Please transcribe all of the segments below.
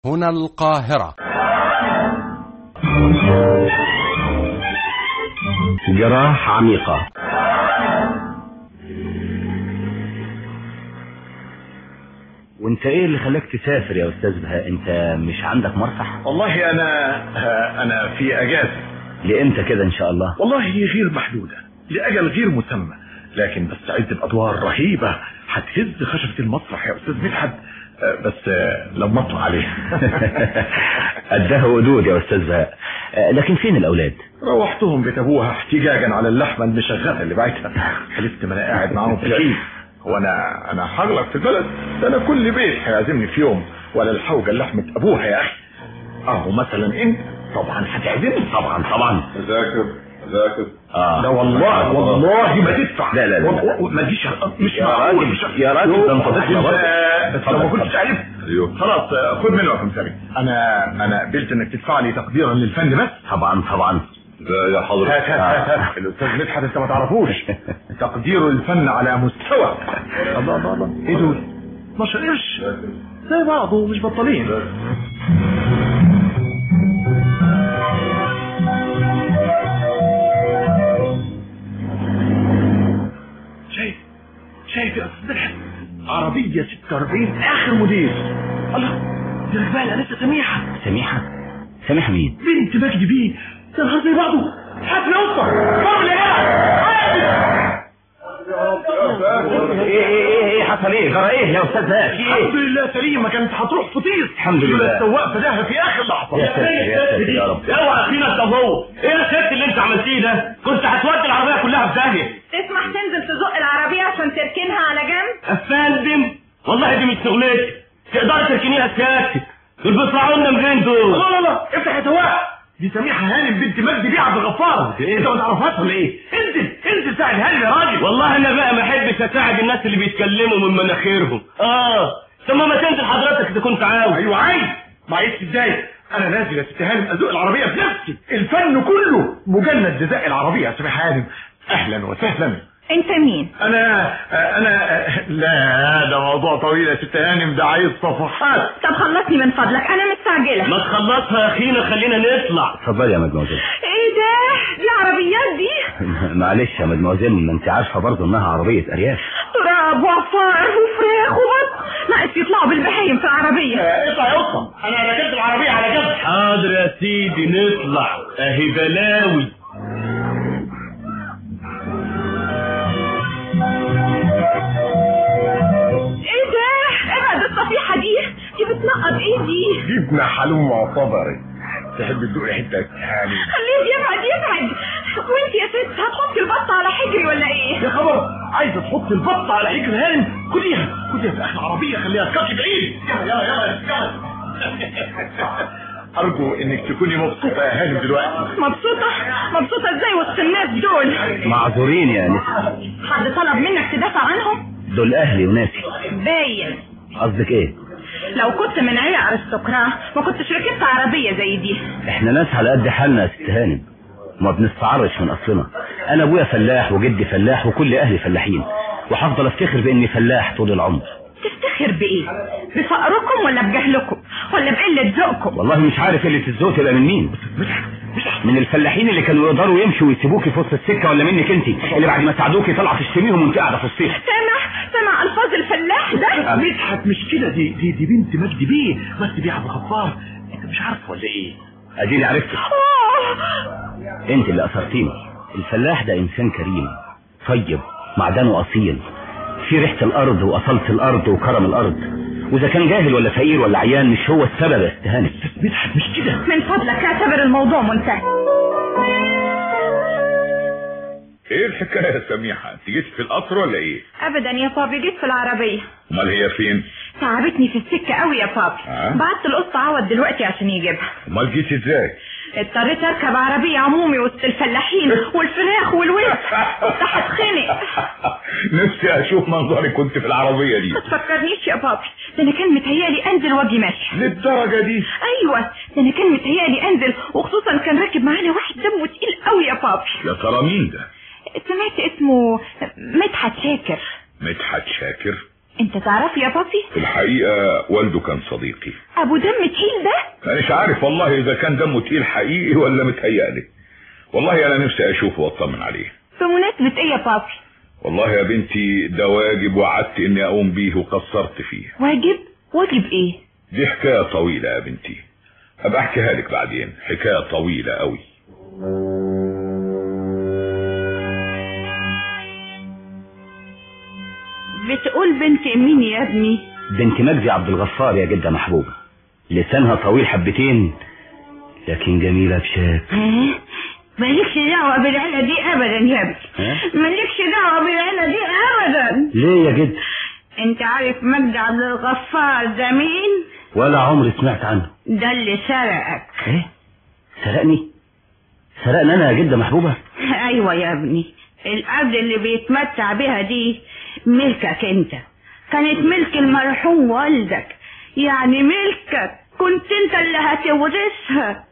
هنا القاهرة جراح عميقة وانت ايه اللي خلاك تسافر يا استاذ بهاء انت مش عندك مرفح والله انا انا في اجازه لامتى كده ان شاء الله والله هي غير محدوده لاجل غير مسمى لكن بستعد بادوار رهيبه هتهز خشبه المسرح يا استاذ مدحت آه، بس آه، لما اطلع عليها قدها ودود يا استاذ بهاء آه، لكن فين الاولاد روحتهم بيت ابوها احتجاجا على اللحمه المشغله اللي بعتها حلفت ما انا قاعد معاهم في العيد هو انا انا هغلق في البلد ده انا كل بيت هيعزمني في يوم ولا الحوجه لحمه ابوها يا اخي اهو مثلا انت طبعا هتعزمني طبعا طبعا ذاكر ذاكر اه لا والله والله ما تدفع لا، لا، لا. و- و- ما تجيش مش يا معقول راجل، مش- يا راجل، يوه، ده انت تطلع برضه. آه، بس لو ما كنتش عارف ايوه خلاص آه، خد منه يا رقم سامي انا انا قبلت انك تدفع لي تقديرا للفن بس طبعا طبعا ده يا هات حضرتك هات هات هات الاستاذ مدحت انت ما تعرفوش تقدير الفن على مستوى الله الله الله ايه دول 12 قرش زي بعضه مش بطالين شايف شايف يا استاذ مدحت عربية 46 اخر موديل الله دي ركبها لسه سميحة سميحة سميحة مين بنت مجدي بيه ده نهار زي بعضه حفل يوصل قبل ايه ايه ايه ايه حصل ايه جرى ايه يا استاذ بهاء في الحمد ايه لله سليمه كانت هتروح فطيس الحمد لله. لولا السواق فداها في اخر لحظه يا ساتر يا ساتر يا رب اوعى اخينا طب هو ايه يا ست اللي انت عملتيه ده كنت هتودي العربيه كلها في داهيه تسمح تنزل تزق العربية عشان تركنها على جنب افندم والله دي مش شغلتي تقدري تركنيها سيادتك دول بيطلعوا لنا منين دول لا لا لا افتح يا سواق دي سميحه هانم بنت مجدي بيه عبد الغفار انت ما تعرفهاش ولا ايه انزل انزل ساعد هانم يا راجل والله انا بقى ما احبش اساعد الناس اللي بيتكلموا من مناخيرهم اه ثم ما تنزل حضرتك اذا كنت عاوز ايوه عايز ما عايز ازاي انا نازل يا ست هانم ازوق العربيه بنفسي الفن كله مجند جزاء العربيه يا سميحه هانم اهلا وسهلا انت مين انا انا لا ده موضوع طويل يا ست هانم ده عايز صفحات طب خلصني من فضلك انا مستعجلة ما تخلصها يا اخينا خلينا نطلع اتفضلي يا مدموزيل ايه ده دي عربيات دي معلش يا مدموزيل ما انت عارفه برضه انها عربيه ارياف تراب وعفار وفراخ وبط ناقص يطلعوا بالبهايم في العربية اطلع يا اسطى انا ركبت العربيه على جنب حاضر يا سيدي نطلع اهي بلاوي ايه ده ابعد الصفيحة دي دي بتنقط ايدي جبنه حلوم وصبري تحب تدوقي حته هاني خليه يبعد يبعد وانت يا ست هتحطي البطة على حجري ولا ايه يا خبر عايزه تحط البطه على حجر هانم كليها كليها في اخر العربيه خليها تكاكي بعيد يلا يلا يلا يلا ارجو انك تكوني مبسوطه يا هانم دلوقتي مبسوطة مبسوطة ازاي وسط الناس دول معذورين يا نسا حد طلب منك تدافع عنهم دول اهلي وناسي باين قصدك ايه لو كنت من عيلة ارستقراء ما كنتش ركبت عربية زي دي احنا ناس على قد حالنا يا ست هانم ما بنستعرش من اصلنا انا ابويا فلاح وجدي فلاح وكل اهلي فلاحين وهفضل افتخر باني فلاح طول العمر تفتخر بايه بفقركم ولا بجهلكم ولا بقلة ذوقكم والله مش عارف قله الذوق تبقى من مين من الفلاحين اللي كانوا يقدروا يمشوا ويسيبوكي في وسط السكه ولا منك انت اللي بعد ما ساعدوكي طلع تشتميهم وانت قاعده في وسطيهم سامع سامع الفاظ الفلاح ده مدحت مش كده دي دي دي بنت مجدي بيه مجدي بيه عبد الغفار انت مش عارف ولا ايه اديني عرفت آه. انت اللي اثرتيني الفلاح ده انسان كريم طيب معدنه اصيل في ريحه الارض واصاله الارض وكرم الارض واذا كان جاهل ولا فقير ولا عيان مش هو السبب يا استهانه مدحت مش كده من فضلك اعتبر الموضوع منتهي ايه الحكايه يا سميحه انت جيت في القطر ولا ايه ابدا يا بابي جيت في العربية امال هي فين تعبتني في السكة قوي يا بابي آه. بعت القط عوض دلوقتي عشان يجيبها امال جيت ازاي اضطريت اركب عربية عمومي وسط الفلاحين والفراخ والوز كنت هتخنق نفسي اشوف منظري كنت في العربيه دي ما تفكرنيش يا بابي ده انا كان متهيالي انزل واجي ماشي للدرجه دي ايوه ده انا كان متهيالي انزل وخصوصا كان راكب معانا واحد دمه تقيل قوي يا بابي يا ترى مين ده سمعت اسمه مدحت شاكر مدحت شاكر انت تعرف يا بابي في الحقيقة والده كان صديقي ابو دم تقيل ده انا مش عارف والله اذا كان دمه تقيل حقيقي ولا متهيألي والله انا نفسي اشوفه واطمن عليه بمناسبة ايه يا بابي والله يا بنتي ده واجب وعدت اني اقوم بيه وقصرت فيه واجب واجب ايه دي حكاية طويلة يا بنتي ابقى احكيها لك بعدين حكاية طويلة قوي بتقول بنت مين يا ابني بنت مجدي عبد الغفار يا جدة محبوبة لسانها طويل حبتين لكن جميلة بشكل ها؟ مالكش دعوة بالعيلة دي ابدا يا ابني ها؟ مالكش دعوة بالعيلة دي ابدا ليه يا جد انت عارف مجدي عبد الغفار ده مين ولا عمري سمعت عنه ده اللي سرقك ايه سرقني سرقني انا يا جدة محبوبة ايوه يا ابني الارض اللي بيتمتع بها دي ملكك انت كانت ملك المرحوم والدك يعني ملكك كنت انت اللي هتورثها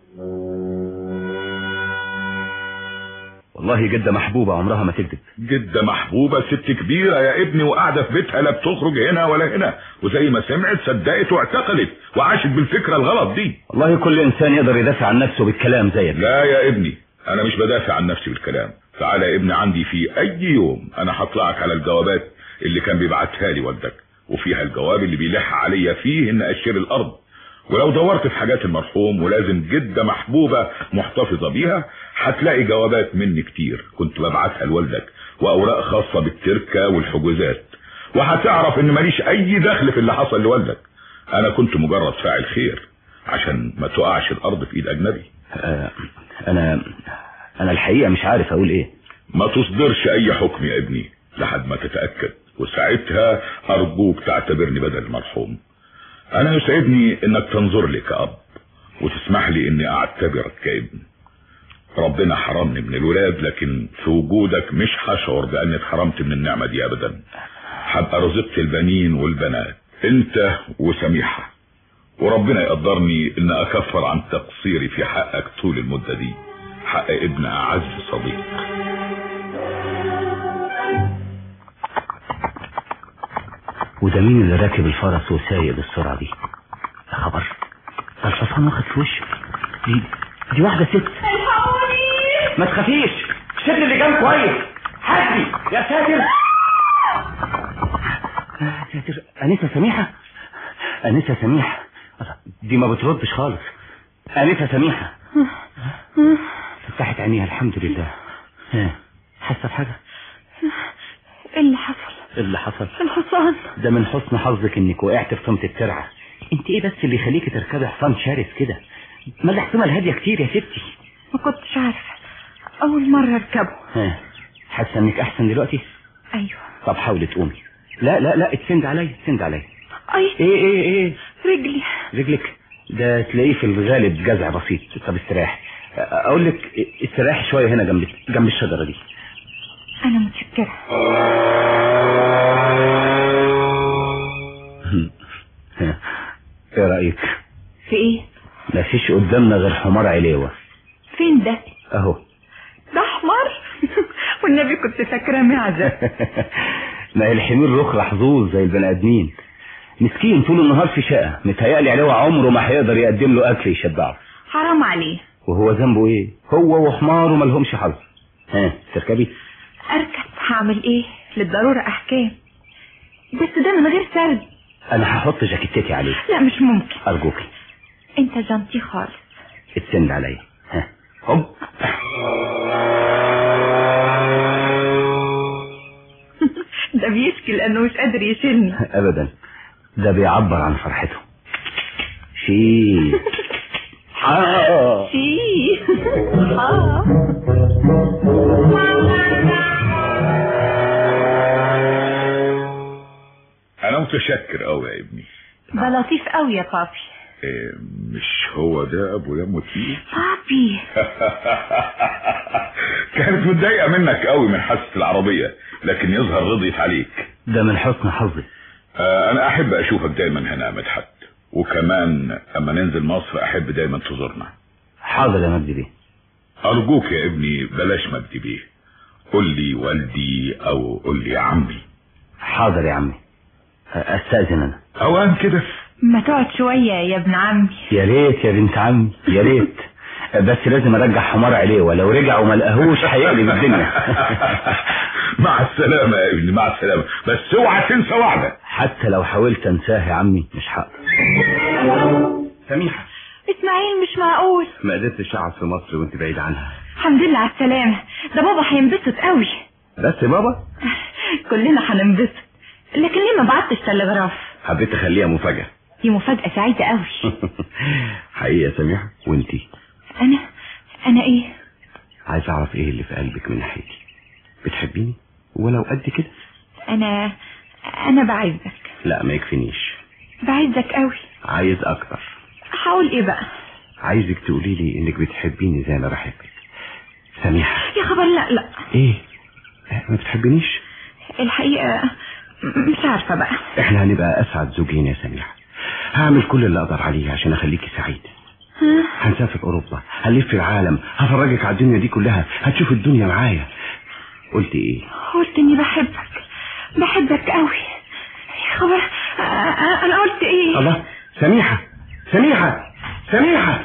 والله جدة محبوبة عمرها ما تكذب جدة محبوبة ست كبيرة يا ابني وقاعدة في بيتها لا بتخرج هنا ولا هنا وزي ما سمعت صدقت واعتقلت وعاشت بالفكرة الغلط دي والله كل انسان يقدر يدافع عن نفسه بالكلام زيك لا يا ابني انا مش بدافع عن نفسي بالكلام تعالى يا ابني عندي في اي يوم انا هطلعك على الجوابات اللي كان بيبعتها لي والدك وفيها الجواب اللي بيلح عليا فيه ان اشتري الارض ولو دورت في حاجات المرحوم ولازم جدة محبوبة محتفظة بيها هتلاقي جوابات مني كتير كنت ببعتها لوالدك واوراق خاصة بالتركة والحجوزات وهتعرف ان ماليش اي دخل في اللي حصل لوالدك انا كنت مجرد فاعل خير عشان ما تقعش الارض في ايد اجنبي آه انا انا الحقيقة مش عارف اقول ايه ما تصدرش اي حكم يا ابني لحد ما تتأكد وساعتها ارجوك تعتبرني بدل المرحوم انا يسعدني انك تنظر لي كأب وتسمح لي اني اعتبرك كابن ربنا حرمني من الولاد لكن في وجودك مش هشعر باني اتحرمت من النعمة دي ابدا هبقى رزقت البنين والبنات انت وسميحة وربنا يقدرني ان اكفر عن تقصيري في حقك طول المدة دي حق ابن اعز صديق وده مين اللي راكب الفرس وسايق بالسرعة دي يا خبر ده الحصان واخد في وشه دي دي واحدة ست ما تخافيش شد اللي جنب كويس حسبي يا ساتر يا ساتر أنسة سميحة أنسة سميحة دي ما بتردش خالص أنسة سميحة فتحت عينيها الحمد لله ها حاسة بحاجة ايه اللي حصل إيه اللي حصل الحصان ده من حسن حظك انك وقعت في صمت الترعة انت ايه بس اللي يخليكي تركبي حصان شرس كده ما الاحتمال الهادية كتير يا ستي ما كنتش عارفة اول مرة اركبه ها حاسة انك احسن دلوقتي ايوه طب حاولي تقومي لا لا لا اتسند عليا اتسند عليا اي ايه ايه ايه رجلي رجلك ده تلاقيه في الغالب جزع بسيط طب استريح اقول لك استريح شوية هنا جنب جنب الشجرة دي انا متشكرة ها، ايه رأيك في ايه مفيش قدامنا غير حمار عليوة فين ده اهو ده حمار والنبي كنت فاكراه معزة ما هي الحمير رخرة حظوظ زي البني ادمين مسكين طول النهار في شقة متهيألي عليه عمره ما هيقدر يقدم له اكل يشبعه حرام عليه وهو ذنبه ايه هو وحماره ما لهمش حظ ها تركبي اركب هعمل ايه للضرورة احكام بس ده من غير سرد انا هحط جاكيتتي عليه لا مش ممكن ارجوكي انت جنتي خالص اتسند عليا ها هوب ده بيشكي لانه مش قادر يشيلني ابدا ده بيعبر عن فرحته شي آه. شي اه انا متشكر قوي يا ابني ده لطيف قوي يا بابي إيه مش هو ده ابو دمه تقيل بابي كانت متضايقه منك قوي من حادثه العربيه لكن يظهر رضيت عليك ده من حسن حظي آه انا احب اشوفك دايما هنا يا مدحت وكمان اما ننزل مصر احب دايما تزورنا حاضر يا مجدي بيه ارجوك يا ابني بلاش مجدي بيه قول لي والدي او قول لي يا عمي حاضر يا عمي استاذن انا اوام كده ما تقعد شوية يا ابن عمي يا ريت يا بنت عمي يا ريت بس لازم ارجع حمار عليه ولو رجع وما لقاهوش هيقلب الدنيا مع السلامة يا ابني مع السلامة بس اوعى تنسى وعدك حتى لو حاولت انساه يا عمي مش هقدر سميحة اسماعيل مش معقول ما قدرتش اقعد في مصر وانت بعيد عنها الحمد لله على السلامة ده بابا هينبسط قوي بس يا بابا كلنا هننبسط لكن ليه ما بعتش تلغراف حبيت اخليها مفاجأة دي مفاجأة سعيدة قوي حقيقة يا سميحة وانتي انا انا ايه عايز اعرف ايه اللي في قلبك من ناحيتي بتحبيني ولو قد كده انا انا بعزك لا ما يكفينيش بعزك قوي عايز اكتر هقول ايه بقى عايزك تقولي لي انك بتحبيني زي ما بحبك سميحة يا خبر لا لا ايه ما بتحبينيش الحقيقة م- مش عارفة بقى احنا هنبقى اسعد زوجين يا سميحة هعمل كل اللي اقدر عليه عشان اخليكي سعيدة ها؟ هنسافر اوروبا هنلف العالم هفرجك على الدنيا دي كلها هتشوف الدنيا معايا قلت ايه قلت اني بحبك بحبك قوي يا خبر آه، آه، انا قلت ايه الله سميحة سميحة سميحة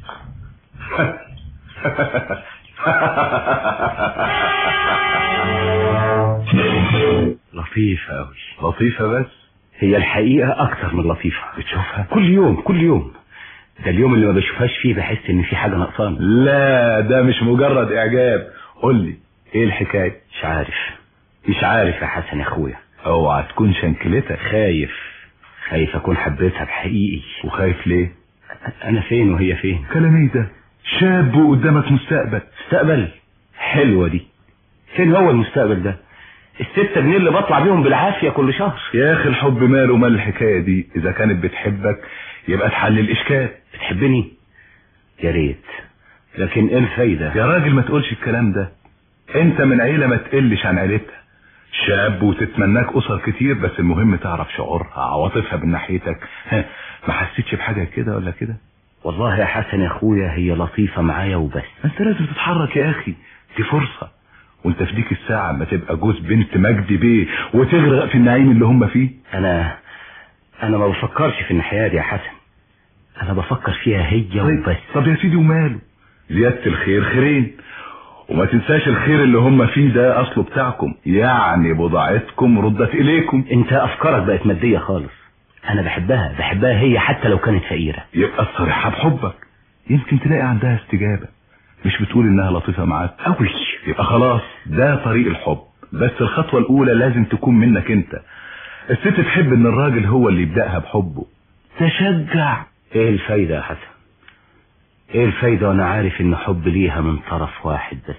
لطيفة أوي لطيفة بس هي الحقيقة أكتر من لطيفة بتشوفها كل يوم كل يوم ده اليوم اللي ما بشوفهاش فيه بحس إن في حاجة ناقصاني لا ده مش مجرد اعجاب قول لي ايه الحكايه مش عارف مش عارف يا حسن يا أخويا اوعى تكون شنكلتك خايف خايف أكون حبيتها بحقيقي وخايف ليه أنا فين وهي فين كلام ايه ده شاب وقدامك مستقبل مستقبل حلوة دي فين هو المستقبل ده الستة جنيه اللي بطلع بيهم بالعافية كل شهر يا اخي الحب ماله مال الحكايه دي اذا كانت بتحبك يبقى تحل الاشكال بتحبني يا ريت لكن ايه الفايدة يا راجل ما تقولش الكلام ده انت من عيله ما تقلش عن عيلتها شاب وتتمناك اسر كتير بس المهم تعرف شعورها عواطفها من ناحيتك ها، ما حسيتش بحاجه كده ولا كده والله يا حسن يا اخويا هي لطيفة معايا وبس انت لازم تتحرك يا اخي دي فرصه وانت في ديك الساعه ما تبقى جوز بنت مجدي بيه وتغرق في النعيم اللي هم فيه انا انا ما بفكرش في الناحية دي يا حسن انا بفكر فيها هي وبس طب يا سيدي وماله زياده الخير خيرين وما تنساش الخير اللي هم فيه ده اصله بتاعكم يعني بضاعتكم ردت اليكم انت افكارك بقت مادية خالص انا بحبها بحبها هي حتى لو كانت فقيرة يبقى الصريحة بحبك يمكن تلاقي عندها استجابة مش بتقول انها لطيفة معاك قوي يبقى خلاص ده طريق الحب بس الخطوة الاولى لازم تكون منك انت الست تحب ان الراجل هو اللي يبدأها بحبه تشجع ايه الفايدة يا حسن ايه الفايدة وانا عارف ان حب ليها من طرف واحد بس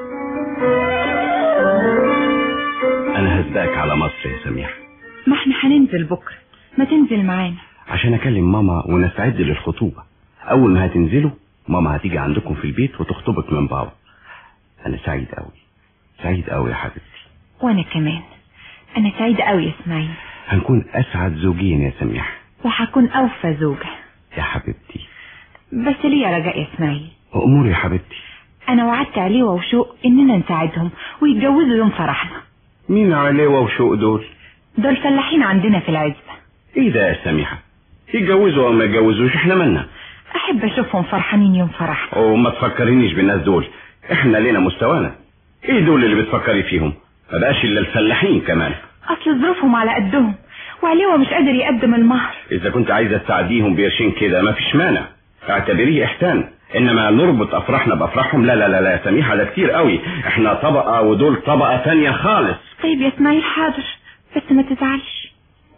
انا هسبقك على مصر يا سميح ما احنا هننزل بكرة ما تنزل معانا عشان اكلم ماما ونستعد للخطوبة اول ما هتنزلوا ماما هتيجي عندكم في البيت وتخطبك من بابا انا سعيد قوي سعيد قوي يا حبيبتي وانا كمان انا سعيدة قوي يا اسماعيل هنكون اسعد زوجين يا سميح وهكون اوفى زوجة يا حبيبتي بس ليه يا رجاء يا اسماعيل امور يا حبيبتي انا وعدت عليوة وشوق اننا نساعدهم ويتجوزوا يوم فرحنا مين عليوة وشوق دول دول فلاحين عندنا في العزبة ايه ده يا سميحة يتجوزوا او ما يتجوزوش احنا مالنا احب اشوفهم فرحانين يوم فرحنا وما تفكرينيش بالناس دول احنا لينا مستوانا ايه دول اللي بتفكري فيهم ما بقاش الا الفلاحين كمان اصل ظروفهم على قدهم وعليوة مش قادر يقدم المهر اذا كنت عايزة تساعديهم بقرشين كده ما فيش مانع اعتبريه احسان انما نربط افراحنا بافراحهم لا لا لا لا يا سميحة ده كتير قوي احنا طبقة ودول طبقة تانية خالص طيب يا اسماعيل حاضر بس ما تزعلش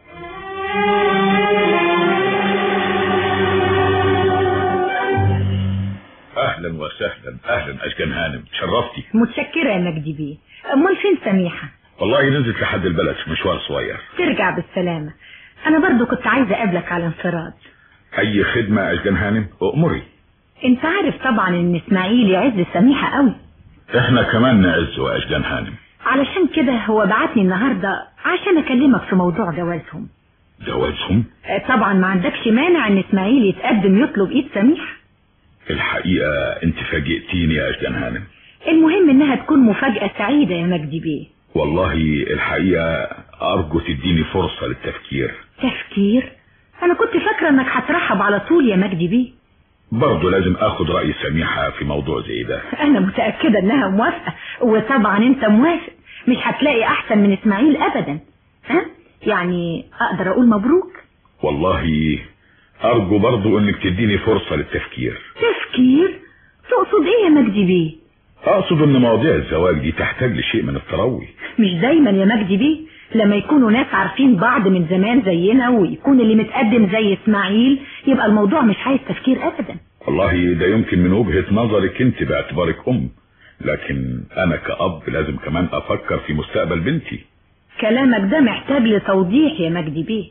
اهلا وسهلا اهلا اشكن هانم شرفتي متشكرة يا مجدي بيه امال فين سميحة والله نزلت لحد البلد مشوار صغير ترجع بالسلامة انا برضو كنت عايزة اقابلك على انفراد اي خدمة اشكن هانم امري انت عارف طبعا ان اسماعيل يعز سميحة قوي احنا كمان نعز اشكن هانم علشان كده هو بعتني النهاردة عشان اكلمك في موضوع جوازهم جوازهم آه، طبعا ما عندكش مانع ان اسماعيل يتقدم يطلب ايد سميحة الحقيقة انت فاجئتيني يا اشكن هانم المهم انها تكون مفاجأة سعيدة يا مجدي بيه والله الحقيقة ارجو تديني فرصة للتفكير تفكير انا كنت فاكرة انك هترحب على طول يا مجدي بيه برضه لازم اخد رأي سميحة في موضوع زي ده انا متأكدة انها موافقة وطبعا انت موافق مش هتلاقي احسن من اسماعيل ابدا ها يعني اقدر اقول مبروك والله ارجو برضه انك تديني فرصة للتفكير تفكير تقصد ايه يا مجدي بيه اقصد ان مواضيع الزواج دي تحتاج لشيء من التروي مش دايما يا مجدي بيه لما يكونوا ناس عارفين بعض من زمان زينا ويكون اللي متقدم زي اسماعيل يبقى الموضوع مش عايز تفكير ابدا والله ده يمكن من وجهة نظرك انت باعتبارك ام لكن انا كأب لازم كمان افكر في مستقبل بنتي كلامك ده محتاج لتوضيح يا مجدي بيه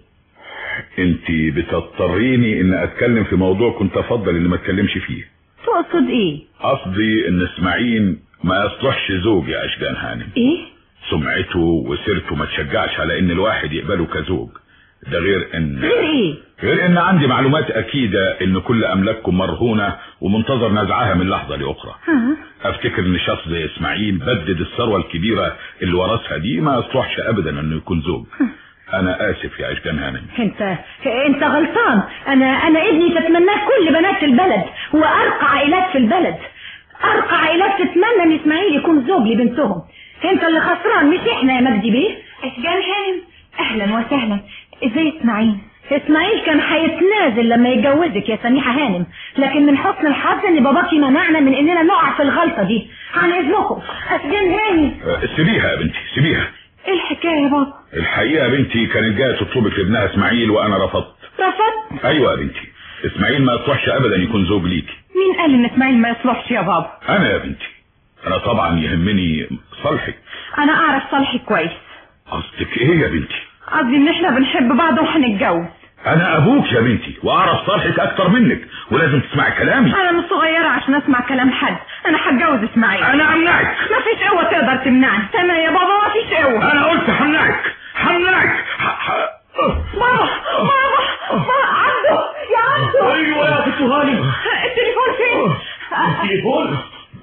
انت بتضطريني ان اتكلم في موضوع كنت افضل ان ما اتكلمش فيه تقصد ايه قصدي ان اسماعيل ما يصلحش زوج يا اشجان هانم ايه سمعته وسيرته ما تشجعش على ان الواحد يقبله كزوج ده غير ان غير ايه غير ان عندي معلومات اكيدة ان كل املاككم مرهونة ومنتظر نزعها من لحظة لاخرى ها افتكر ان شخص زي اسماعيل بدد الثروة الكبيرة اللي ورثها دي ما يصلحش ابدا انه يكون زوج انا اسف يا اشجان هانم انت انت غلطان انا انا ابني تتمناه كل بنات البلد وارقى عائلات في البلد ارقى عائلات تتمنى ان اسماعيل يكون زوج لبنتهم انت اللي خسران مش احنا يا مجدي بيه اشجان هانم اهلا وسهلا ازاي اسماعيل اسماعيل كان هيتنازل لما يتجوزك يا سميحة هانم لكن من حسن الحظ ان باباكي منعنا من اننا نقع في الغلطة دي عن اذنكم اشجان هانم أه، سيبيها يا بنتي سيبيها ايه الحكايه يا بابا الحقيقة يا بنتي كانت جاية تطلبك لابنها اسماعيل وانا رفضت رفضت ايوه يا بنتي اسماعيل ما يصلحش ابدا يكون زوج ليكي مين قال ان اسماعيل ما يصلحش يا بابا انا يا بنتي انا طبعا يهمني صالحك انا اعرف صالحي كويس قصدك ايه يا بنتي قصدي ان احنا بنحب بعض وهنتجوز انا ابوك يا بنتي واعرف صالحك اكتر منك ولازم تسمعي كلامي انا مش صغيره عشان اسمع كلام حد انا هتجوز اسماعيل انا امنعك مفيش قوه تقدر تمنعني تمام يا بابا مفيش قوه انا قلت همنعك همنعك ح- ح- بابا بابا بابا عبده يا عبده ايوه يا ست هاني التليفون فين التليفون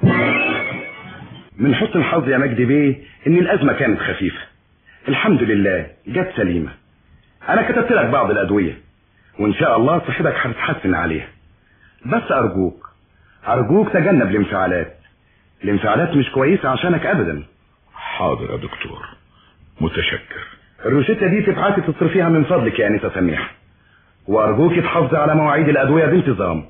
من حسن الحظ يا مجدي بيه ان الازمه كانت خفيفه الحمد لله جت سليمه انا كتبت لك بعض الادويه وان شاء الله صحتك هتتحسن عليها بس ارجوك ارجوك تجنب الانفعالات الانفعالات مش كويسه عشانك ابدا حاضر يا دكتور متشكر الروشته دي تبعتي تصرفيها من فضلك يا انسه سميحه وارجوك تحافظي على مواعيد الادويه بانتظام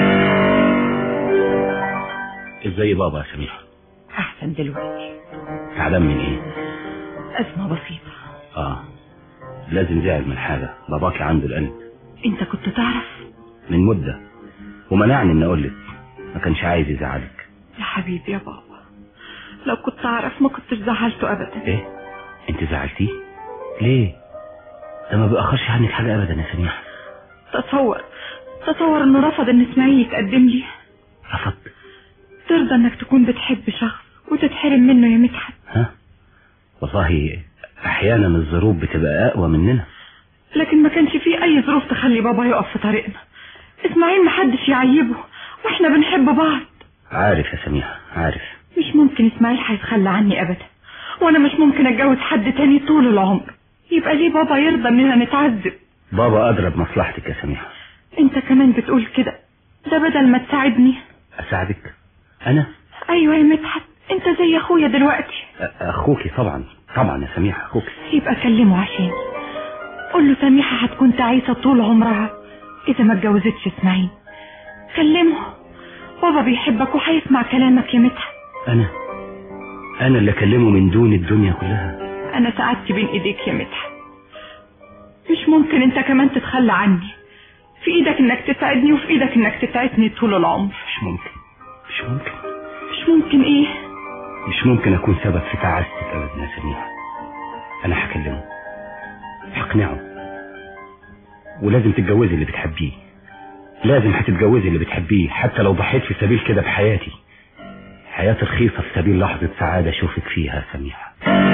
ازاي بابا يا سميحة احسن دلوقتي زعلان من ايه ازمه بسيطه اه لازم زعل من حاجة باباكي عنده القلب انت كنت تعرف من مدة ومنعني ان اقول لك ما كانش عايز يزعلك يا حبيبي يا بابا لو كنت اعرف ما كنتش زعلته ابدا ايه انت زعلتيه ليه ده ما بيأخرش عنك حاجة ابدا يا سميحة تصور تصور انه رفض ان اسماعيل يتقدم لي رفض ترضى انك تكون بتحب شخص وتتحرم منه يا مدحت ها والله احيانا الظروف بتبقى اقوى مننا لكن ما كانش فيه اي ظروف تخلي بابا يقف في طريقنا اسماعيل محدش يعيبه واحنا بنحب بعض عارف يا سميحة عارف مش ممكن اسماعيل هيتخلى عني ابدا وانا مش ممكن اتجوز حد تاني طول العمر يبقى ليه بابا يرضى اننا نتعذب بابا ادرى بمصلحتك يا سميحة انت كمان بتقول كده ده بدل ما تساعدني اساعدك انا ايوه يا مدحت انت زي اخويا دلوقتي أ- اخوكي طبعا طبعا يا سميحة اخوكي يبقى كلمه عشان قول له سميحة هتكون تعيسة طول عمرها إذا ما اتجوزتش إسماعيل كلمه بابا بيحبك وهيسمع كلامك يا مدحت انا انا اللي اكلمه من دون الدنيا كلها أنا سعادتي بين إيديك يا مدحت مش ممكن أنت كمان تتخلى عني في إيدك إنك تساعدني وفي إيدك إنك تتعسني طول العمر مش ممكن مش ممكن مش ممكن إيه مش ممكن اكون سبب في تعاستك ابدا يا سميحة انا هكلمه هقنعه ولازم تتجوزي اللي بتحبيه لازم هتتجوزي اللي بتحبيه حتى لو ضحيت في سبيل كده بحياتي حياتي رخيصة في سبيل لحظة سعادة اشوفك فيها يا سميحة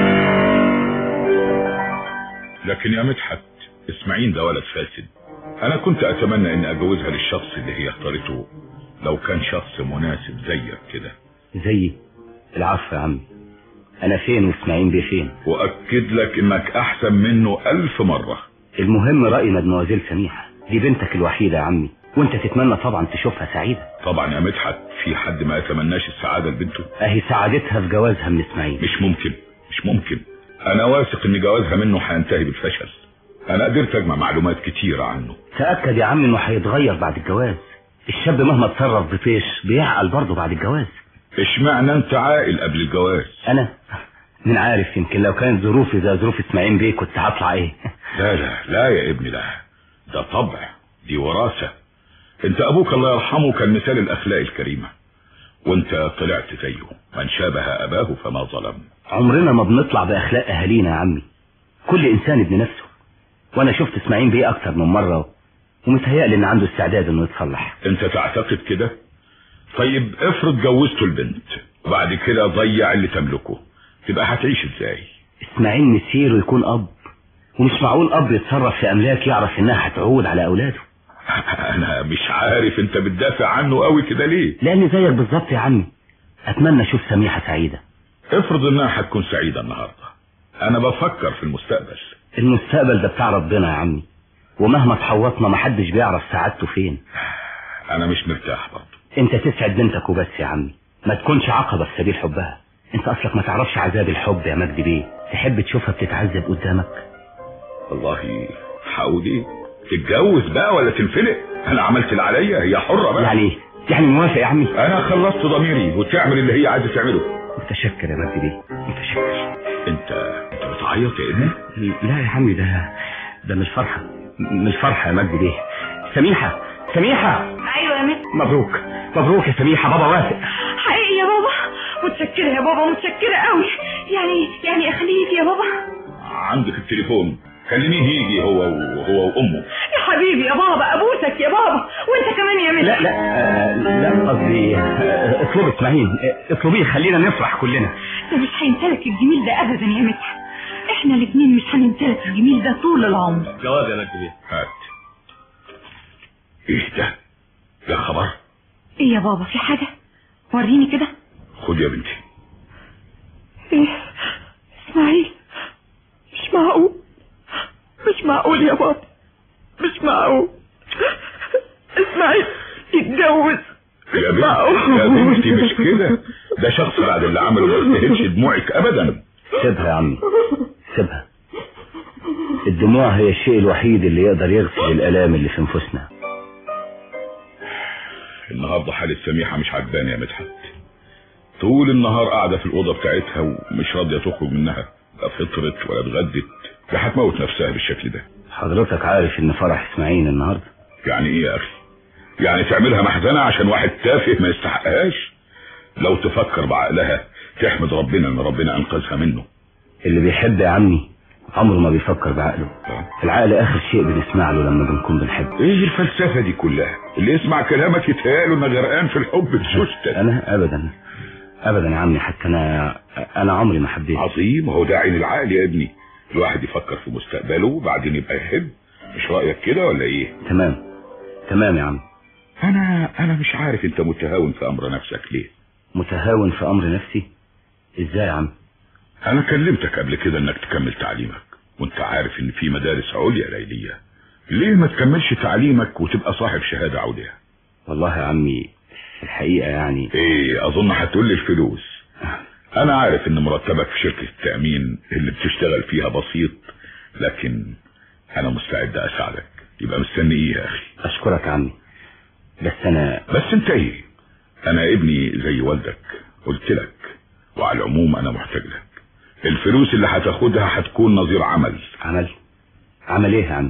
لكن يا مدحت اسماعيل ده ولد فاسد انا كنت اتمنى ان اجوزها للشخص اللي هي اختارته لو كان شخص مناسب زيك كده زي العفو يا عمي انا فين واسماعيل بيه فين واكد لك انك احسن منه الف مرة المهم رأي مدموزيل سميحة دي بنتك الوحيدة يا عمي وانت تتمنى طبعا تشوفها سعيدة طبعا يا مدحت في حد ما يتمناش السعادة لبنته اهي سعادتها في جوازها من اسماعيل مش ممكن مش ممكن انا واثق ان جوازها منه هينتهي بالفشل انا قدرت اجمع معلومات كتيرة عنه تأكد يا عمي انه هيتغير بعد الجواز الشاب مهما اتصرف بطيش بيعقل برضه بعد الجواز اشمعنى انت عاقل قبل الجواز انا من عارف يمكن لو كانت ظروفي زي ظروف اسماعيل بيه كنت هطلع ايه لا لا لا يا ابني لا ده طبع دي وراثة انت ابوك الله يرحمه كان مثال الاخلاق الكريمة وانت طلعت زيه من شابه اباه فما ظلم عمرنا ما بنطلع باخلاق اهالينا يا عمي كل انسان ابن نفسه وانا شفت اسماعيل بيه اكتر من مرة ومتهيألي ان عنده استعداد انه يتصلح انت تعتقد كده طيب افرض جوزته البنت وبعد كده ضيع اللي تملكه تبقى هتعيش ازاي اسماعيل مسيره يكون اب ومش معقول اب يتصرف في املاك يعرف انها هتعود على اولاده انا مش عارف انت بتدافع عنه قوي كده ليه لاني زيك بالظبط يا عمي اتمنى اشوف سميحة سعيدة افرض انها هتكون سعيدة النهاردة انا بفكر في المستقبل المستقبل ده بتاع ربنا يا عمي ومهما تحوطنا محدش بيعرف سعادته فين انا مش مرتاح برضه انت تسعد بنتك وبس يا عمي ما تكونش عقبة في سبيل حبها انت اصلك ما تعرفش عذاب الحب يا مجدي بيه تحب تشوفها بتتعذب قدامك والله هقول ايه تتجوز بقى ولا تنفلق انا عملت اللي عليا هي حرة بقى يعني ايه يعني موافق يا عمي انا خلصت ضميري وتعمل اللي هي عايزة تعمله متشكر يا مجدي بيه متشكر انت انت بتعيط يا ابني لا يا عمي ده ده مش فرحة مش فرحة يا مجدي بيه سميحة سميحة ايوه يا مس مبروك مبروك يا سميحة بابا وافق حقيقي يا بابا متشكرة يا بابا متشكرة قوي يعني يعني اخليه يجي يا بابا عندك التليفون كلميه يجي هو وهو وامه يا حبيبي يا بابا ابوسك يا بابا وانت كمان يا مس لا لا آه، لا قصدي آه، اطلبي اسماعيل آه، اطلبيه خلينا نفرح كلنا ده مش هيمتلك الجميل ده ابدا يا مدحت احنا الاثنين مش هنمتلك الجميل ده طول العمر جواب يا مجدي بيه هات ايه ده ده خبر ايه يا بابا في حاجة وريني كده خد يا بنتي ايه اسماعيل مش معقول مش معقول يا بابا مش معقول اسماعيل يتجوز يا بنتي يا بنتي مش كده ده شخص بعد اللي عمله ما يستاهلش دموعك ابدا سيبها يا عمي سيبها الدموع هي الشيء الوحيد اللي يقدر يغسل الالام اللي في انفسنا النهارده حالة سميحة مش عجباني يا مدحت طول النهار قاعدة في الأوضة بتاعتها ومش راضية تخرج منها لا فطرت ولا اتغدت ده هتموت نفسها بالشكل ده حضرتك عارف ان فرح اسماعيل النهارده يعني ايه يا اخي يعني تعملها محزنة عشان واحد تافه ما يستحقهاش لو تفكر بعقلها تحمد ربنا ان ربنا انقذها منه اللي بيحب يا عمي عمره ما بيفكر بعقله العقل اخر شيء بنسمع له لما بنكون بنحب ايه الفلسفة دي كلها اللي يسمع كلامك يتهيأله انه غرقان في الحب بشوشتك انا ابدا ابدا يا عمي حتى انا انا عمري ما حبيت عظيم هو ده عين العقل يا ابني الواحد يفكر في مستقبله وبعدين يبقى يحب مش رأيك كده ولا ايه تمام تمام يا عم انا انا مش عارف انت متهاون في امر نفسك ليه متهاون في امر نفسي ازاي يا عم انا كلمتك قبل كده انك تكمل تعليمك وانت عارف ان في مدارس عليا ليلية ليه ما تكملش تعليمك وتبقى صاحب شهادة عليا والله يا عمي الحقيقة يعني ايه اظن هتقول لي الفلوس انا عارف ان مرتبك في شركة التأمين اللي بتشتغل فيها بسيط لكن انا مستعد اساعدك يبقى مستني ايه يا اخي اشكرك يا عمي بس انا بس انت ايه انا ابني زي والدك قلت لك وعلى العموم انا محتاج لك الفلوس اللي هتاخدها هتكون نظير عمل عمل عمل ايه يا عمي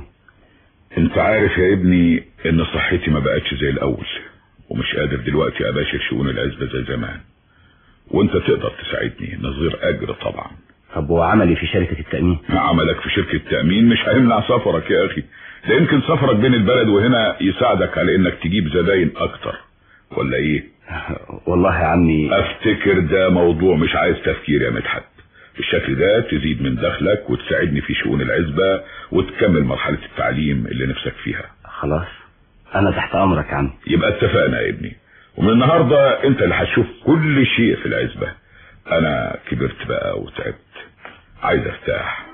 انت عارف يا ابني ان صحتي ما بقتش زي الاول ومش قادر دلوقتي اباشر شؤون العزبة زي زمان وانت تقدر تساعدني نظير اجر طبعا طب وعملي في شركة التأمين عملك في شركة تأمين مش هيمنع سفرك يا اخي ده يمكن سفرك بين البلد وهنا يساعدك على انك تجيب زباين اكتر ولا ايه والله يا عمي افتكر ده موضوع مش عايز تفكير يا مدحت بالشكل ده تزيد من دخلك وتساعدني في شؤون العزبة وتكمل مرحلة التعليم اللي نفسك فيها خلاص انا تحت امرك يا عمي يبقى اتفقنا يا ابني ومن النهاردة انت اللي هتشوف كل شيء في العزبة انا كبرت بقى وتعبت عايز ارتاح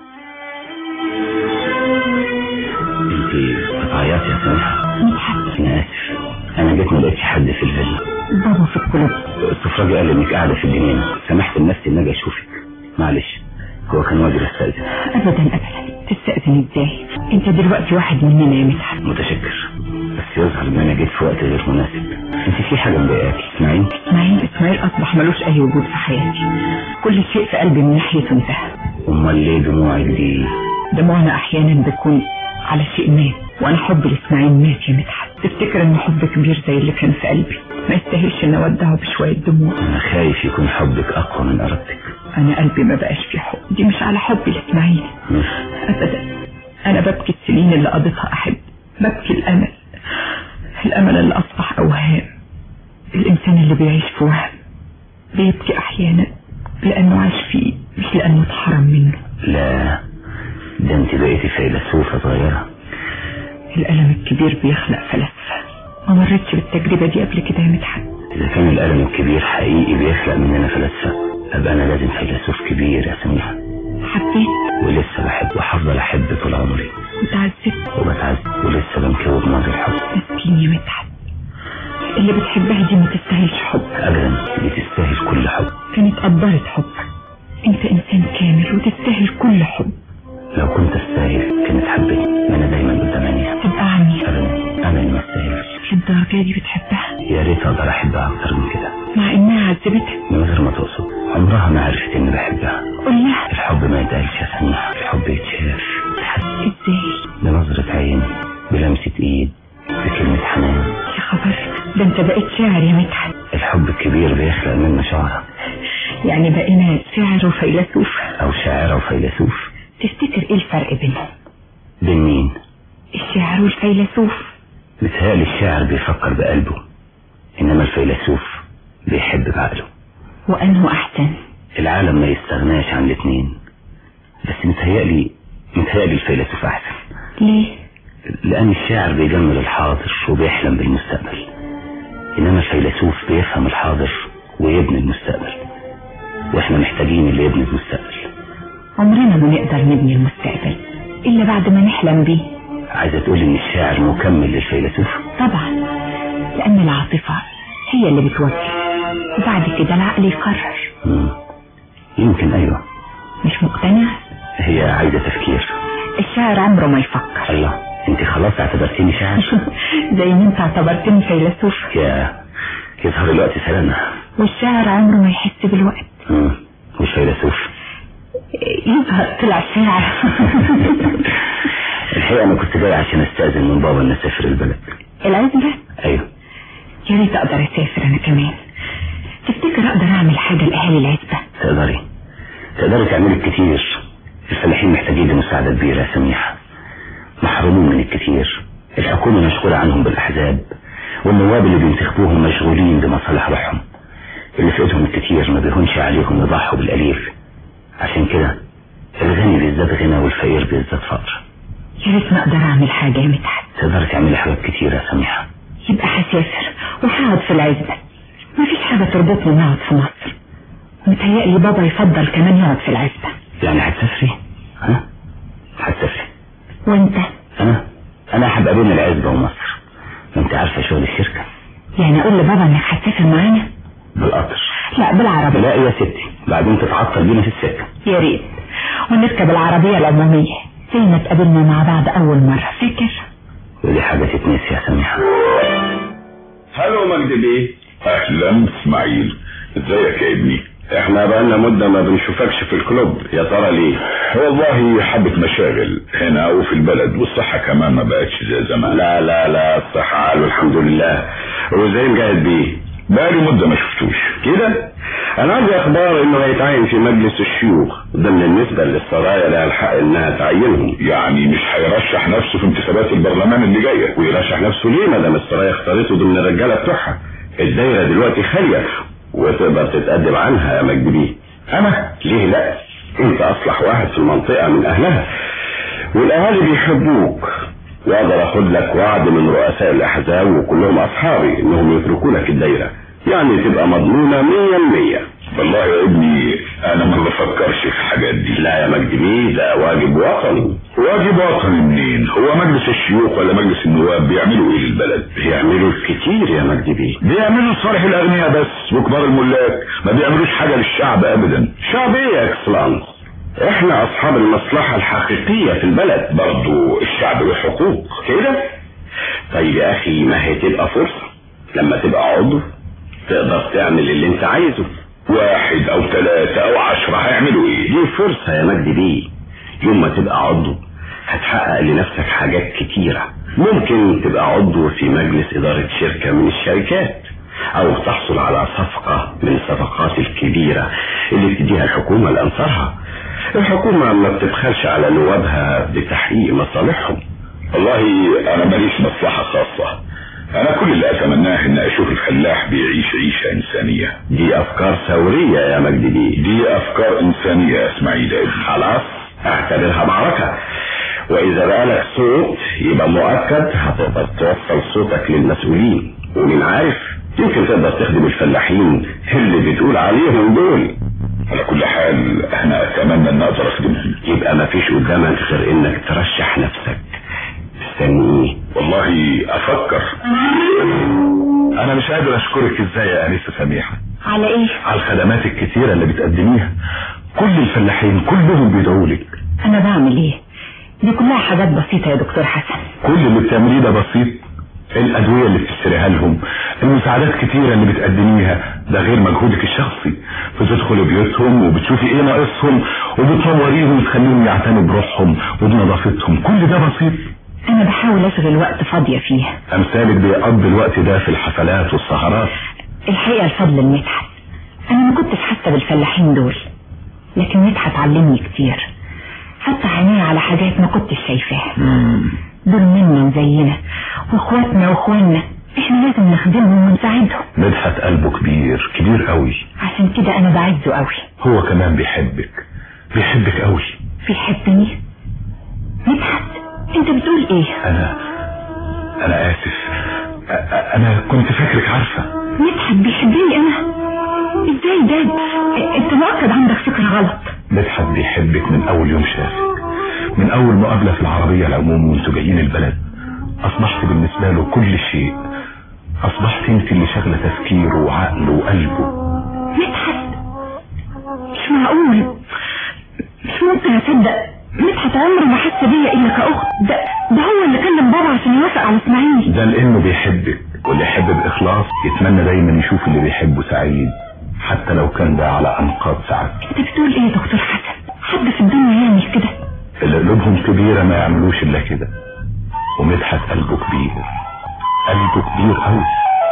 انت بتعيطي يا سميحة انا اسف انا جيت ما لقيتش حد في الفيلا بابا في الكلوب السفراجي قال انك قاعدة في الجنينة سمحت لنفسي ان اجي اشوفك معلش هو كان واجب استاذن ابدا ابدا تستأذن ازاي انت دلوقتي واحد مننا يا مدحت متشكر بس يظهر ان انا جيت في وقت غير مناسب انت في حاجة مضايقاكي اسمعيني اسماعيل اسماعيل اصبح ملوش اي وجود في حياتي كل شيء في قلبي من ناحيته انتهى امال ليه دموعك دي دموعنا احيانا بيكون على شيء مات وانا حبي لاسماعيل مات يا مدحت تفتكر ان حب كبير زي اللي كان في قلبي ما يستاهلش ان اودعه بشويه دموع انا خايف يكون حبك اقوى من ارادتك انا قلبي ما بقاش فيه حب دي مش على حبي لاسماعيل ابدا انا ببكي السنين اللي قضيتها احب ببكي الامل الامل اللي اصبح اوهام الانسان اللي بيعيش في وهم بيبكي احيانا لانه عاش فيه مش لانه اتحرم منه لا ده انت بقيتي فيلسوفة صغيرة الالم الكبير بيخلق فلاسفه ما مرتش بالتجربه دي قبل كده يا مدحت اذا كان الالم الكبير حقيقي بيخلق مننا فلاسفة ابقى انا لازم فيلسوف كبير يا سميحة حبيت ولسه بحب وحافظ احب طول عمري وتعذبت وبتعذب ولسه بنكوب نار الحب مسكين يا مدحت اللي بتحبها دي ما تستاهلش حب ابدا دي تستاهل كل حب كانت قدرت حبك انت انسان كامل وتستاهل كل حب لو كنت استاهل كانت حبتني ما انا دايما قدام عينيها تبقى عني ابدا انا اللي ما استاهلش للدرجه دي بتحبها يا ريت اقدر احبها اكتر من كده مع انها عذبتك من غير ما تقصد عمرها ما عرفت اني بحبها قول لها الحب ما يتقالش يا سميحة الحب يتشاف ازاي بنظرة عين بلمسة ايد بكلمة حنان يا خبر ده انت بقيت شاعر يا مدحت الحب الكبير بيخلق منا شعرة يعني بقينا شاعر وفيلسوف او شاعرة وفيلسوف تفتكر ايه الفرق بينهم بين مين الشاعر والفيلسوف متهيألي الشاعر بيفكر بقلبه انما الفيلسوف بيحب بعقله وانه احسن العالم ما يستغناش عن الاتنين بس متهيألي متهيألي الفيلسوف احسن ليه لأن الشاعر بيجمل الحاضر وبيحلم بالمستقبل إنما الفيلسوف بيفهم الحاضر ويبني المستقبل وإحنا محتاجين اللي يبني المستقبل عمرنا ما نقدر نبني المستقبل الا بعد ما نحلم بيه عايزة تقول إن الشاعر مكمل للفيلسوف طبعا لان العاطفه هي اللي بتوجه وبعد كده العقل يقرر مم. يمكن أيوة مش مقتنع هي عايزة تفكير الشاعر عمره ما يفكر الله انت خلاص اعتبرتيني شاعر زي ما انت اعتبرتني فيلسوف يا يظهر الوقت سلامة والشاعر عمره ما يحس بالوقت مم. والفيلسوف يظهر طلع شاعر الحقيقة أنا كنت جاي عشان أستأذن من بابا إن أسافر البلد العزبة أيوة يا ريت اقدر اسافر انا كمان تفتكر اقدر اعمل حاجه لاهالي العزبه تقدري تقدري تعملي الكتير الفلاحين محتاجين لمساعدة كبيرة يا سميحة محرومين من الكتير الحكومة مشغولة عنهم بالأحزاب والنواب اللي بينتخبوهم مشغولين بمصالح روحهم اللي في ايدهم الكتير ما بيهونش عليهم يضحوا بالقليل عشان كده الغني بيزداد غنى والفقير بيزداد فقر يا ريت ما اقدر اعمل حاجه يا مدحت تقدري تعملي حاجات كتير يا سميحة يبقى هسافر وهقعد في العزبه مفيش حاجه تربطني اني اقعد في مصر متهيألي بابا يفضل كمان يقعد في العزبه يعني هتسافري ها هتسافري وانت انا انا هبقى بين العزبة ومصر ما انت عارفة شغل الشركة يعني اقول لبابا انك هتسافر معانا بالقطر لا بالعربيه لا يا ستي بعدين تتعطل بينا في السكة يا ريت ونركب العربيه العموميه زي ما اتقابلنا مع بعض اول مره فاكر ودي حاجة تتنسي يا سميحة هلو مجدي بيه اهلا اسماعيل ازيك يا ابني احنا بقالنا مدة ما بنشوفكش في الكلوب يا ترى ليه والله حبة مشاغل هنا وفي البلد والصحة كمان ما بقتش زي زمان لا لا لا الصحة عال والحمد لله وازاي مجاهد بيه بقالي مدة ما شفتوش كده انا عندي اخبار انه هيتعين في مجلس الشيوخ ده من النسبة للسرايا لها الحق انها تعينهم يعني مش هيرشح نفسه في انتخابات البرلمان اللي جاية ويرشح نفسه ليه ما دام السرايا اختارته ضمن الرجالة بتوعها الدايرة دلوقتي خالية وتقدر تتقدم عنها يا مجدي بيه انا ليه لا انت اصلح واحد في المنطقة من اهلها والاهالي بيحبوك واقدر اخد لك وعد من رؤساء الاحزاب وكلهم اصحابي انهم يتركوا لك الدايرة يعني تبقى مضمونة مية مية والله يا ابني انا ما بفكرش في الحاجات دي لا يا مجدي بيه ده واجب وطني واجب وطني منين هو مجلس الشيوخ ولا مجلس النواب بيعملوا ايه للبلد بيعملوا كتير يا مجدي بيه بيعملوا لصالح الاغنياء بس وكبار الملاك ما بيعملوش حاجه للشعب ابدا شعب ايه يا اكسلانس احنا اصحاب المصلحة الحقيقية في البلد برضو الشعب له حقوق كده طيب يا اخي ما هي تبقى فرصة لما تبقى عضو تقدر تعمل اللي انت عايزه واحد او ثلاثة او عشرة هيعملوا ايه دي فرصة يا مجدي بيه يوم ما تبقى عضو هتحقق لنفسك حاجات كتيرة ممكن تبقى عضو في مجلس إدارة شركة من الشركات أو تحصل على صفقة من الصفقات الكبيرة اللي بتديها الحكومة لأنصارها الحكومة ما بتبخلش على نوابها بتحقيق مصالحهم والله انا ماليش مصلحة خاصة انا كل اللي اتمناه ان اشوف الفلاح بيعيش عيشة انسانية دي أفكار ثورية يا مجدي بيه دي افكار انسانية يا اسماعيل يا ابني خلاص اعتبرها معركة وإذا بقى لك صوت يبقى مؤكد هتقدر توصل صوتك للمسؤولين ومين عارف يمكن تقدر تخدم الفلاحين اللي بتقول عليهم دول على كل حال انا اتمنى ان اقدر اخدمهم يبقى مفيش قدامك غير انك ترشح نفسك مستني ايه والله افكر انا مش قادر اشكرك ازاي يا انسه سميحه على ايه على الخدمات الكتيره اللي بتقدميها كل الفلاحين كلهم بيدعوا لك انا بعمل ايه دي كلها حاجات بسيطة يا دكتور حسن كل اللي بتعمليه ده بسيط الادويه اللي بتشتريها لهم المساعدات كتيره اللي بتقدميها ده غير مجهودك الشخصي بتدخلي بيوتهم وبتشوفي ايه ناقصهم وبتنوريهم وتخليهم يعتنوا بروحهم وبنظافتهم كل ده بسيط انا بحاول اشغل وقت فاضية فيه امثالك بيقضي الوقت ده في الحفلات والسهرات الحقيقة الفضل لمدحت انا ما كنتش حاسة بالفلاحين دول لكن مدحت علمني كتير فتح عيني على حاجات ما كنتش شايفاها دول منا وزينا واخواتنا واخواننا احنا لازم نخدمهم ونساعدهم مدحت قلبه كبير كبير قوي عشان كده انا بعزه قوي هو كمان بيحبك بيحبك قوي بيحبني مدحت انت بتقول ايه انا انا اسف أ- أ- انا كنت فاكرك عارفه مدحت بيحبني انا ازاي ده انت مؤكد عندك فكرة غلط مدحت بيحبك من اول يوم شافك من اول مقابله في العربيه العموم وانتوا جايين البلد اصبحت بالنسبه له كل شيء اصبحت انت اللي شاغله تفكيره وعقله وقلبه مدحت مش معقول مش ممكن اصدق مدحت عمره ما حس بيا الا كاخت ده ده هو اللي كلم بابا عشان يوافق على اسماعيل ده لانه بيحبك واللي يحب باخلاص يتمنى دايما يشوف اللي بيحبه سعيد حتى لو كان ده على انقاض سعادته انت بتقول ايه يا دكتور حسن حد في الدنيا يعمل كده اللي قلوبهم كبيره ما يعملوش الا كده ومدحت قلبه كبير قلبه كبير قوي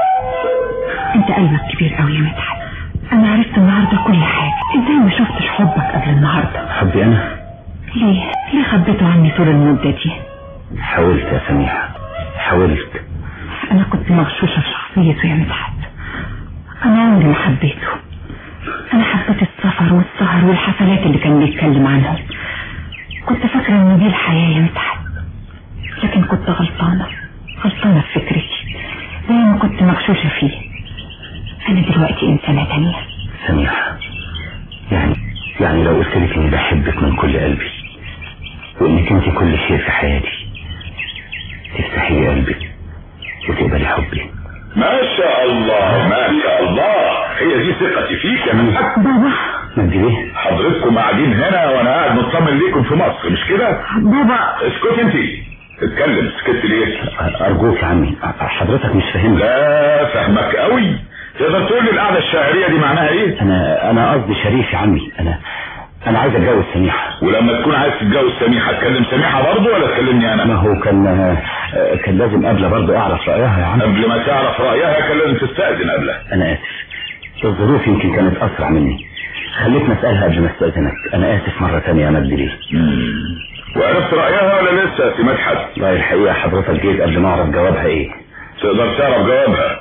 انت قلبك كبير قوي يا مدحت انا عرفت النهارده كل حاجه ازاي ما شفتش حبك قبل النهارده حبي انا ليه ليه خبيته عني طول المده دي حاولت يا سميحة حاولت انا كنت مغشوشه في شخصيته يا مدحت انا عمري ما حبيته انا حبيت السفر والسهر والحفلات اللي كان بيتكلم عنها كنت فاكره ان دي الحياه يا مدحت لكن كنت غلطانه غلطانه في فكرتي زي ما كنت مغشوشه فيه انا دلوقتي انسانه تانية سميحة يعني يعني لو قلت لك اني بحبك من كل قلبي وانك انت كل شيء في حياتي تفتحي لي قلبك وتقبلي حبي ما شاء الله ما شاء الله هي دي ثقتي فيك يا مدحت بابا مجدي بيه حضرتكم قاعدين هنا وانا قاعد مطمن ليكم في مصر مش كده بابا اسكت انت اتكلم سكت ليه ارجوك يا عمي حضرتك مش فاهمني لا فهمك قوي تقدر تقول لي القعده الشهريه دي معناها ايه انا انا قصدي شريف يا عمي انا انا عايز اتجوز سميحة ولما تكون عايز تتجوز سميحه تكلم سميحه برضه ولا تكلمني ما انا هو كان آه، كان لازم قبل برضه اعرف رايها يا عم قبل ما تعرف رايها كان لازم تستاذن قبلها انا اسف الظروف يمكن كانت اسرع مني خليتني اسالها قبل ما استاذنك انا اسف مره ثانيه يا مجدي ليه مم. وعرفت رايها ولا لسه يا سي مدحت والله الحقيقه حضرتك جيت قبل ما اعرف جوابها ايه تقدر تعرف جوابها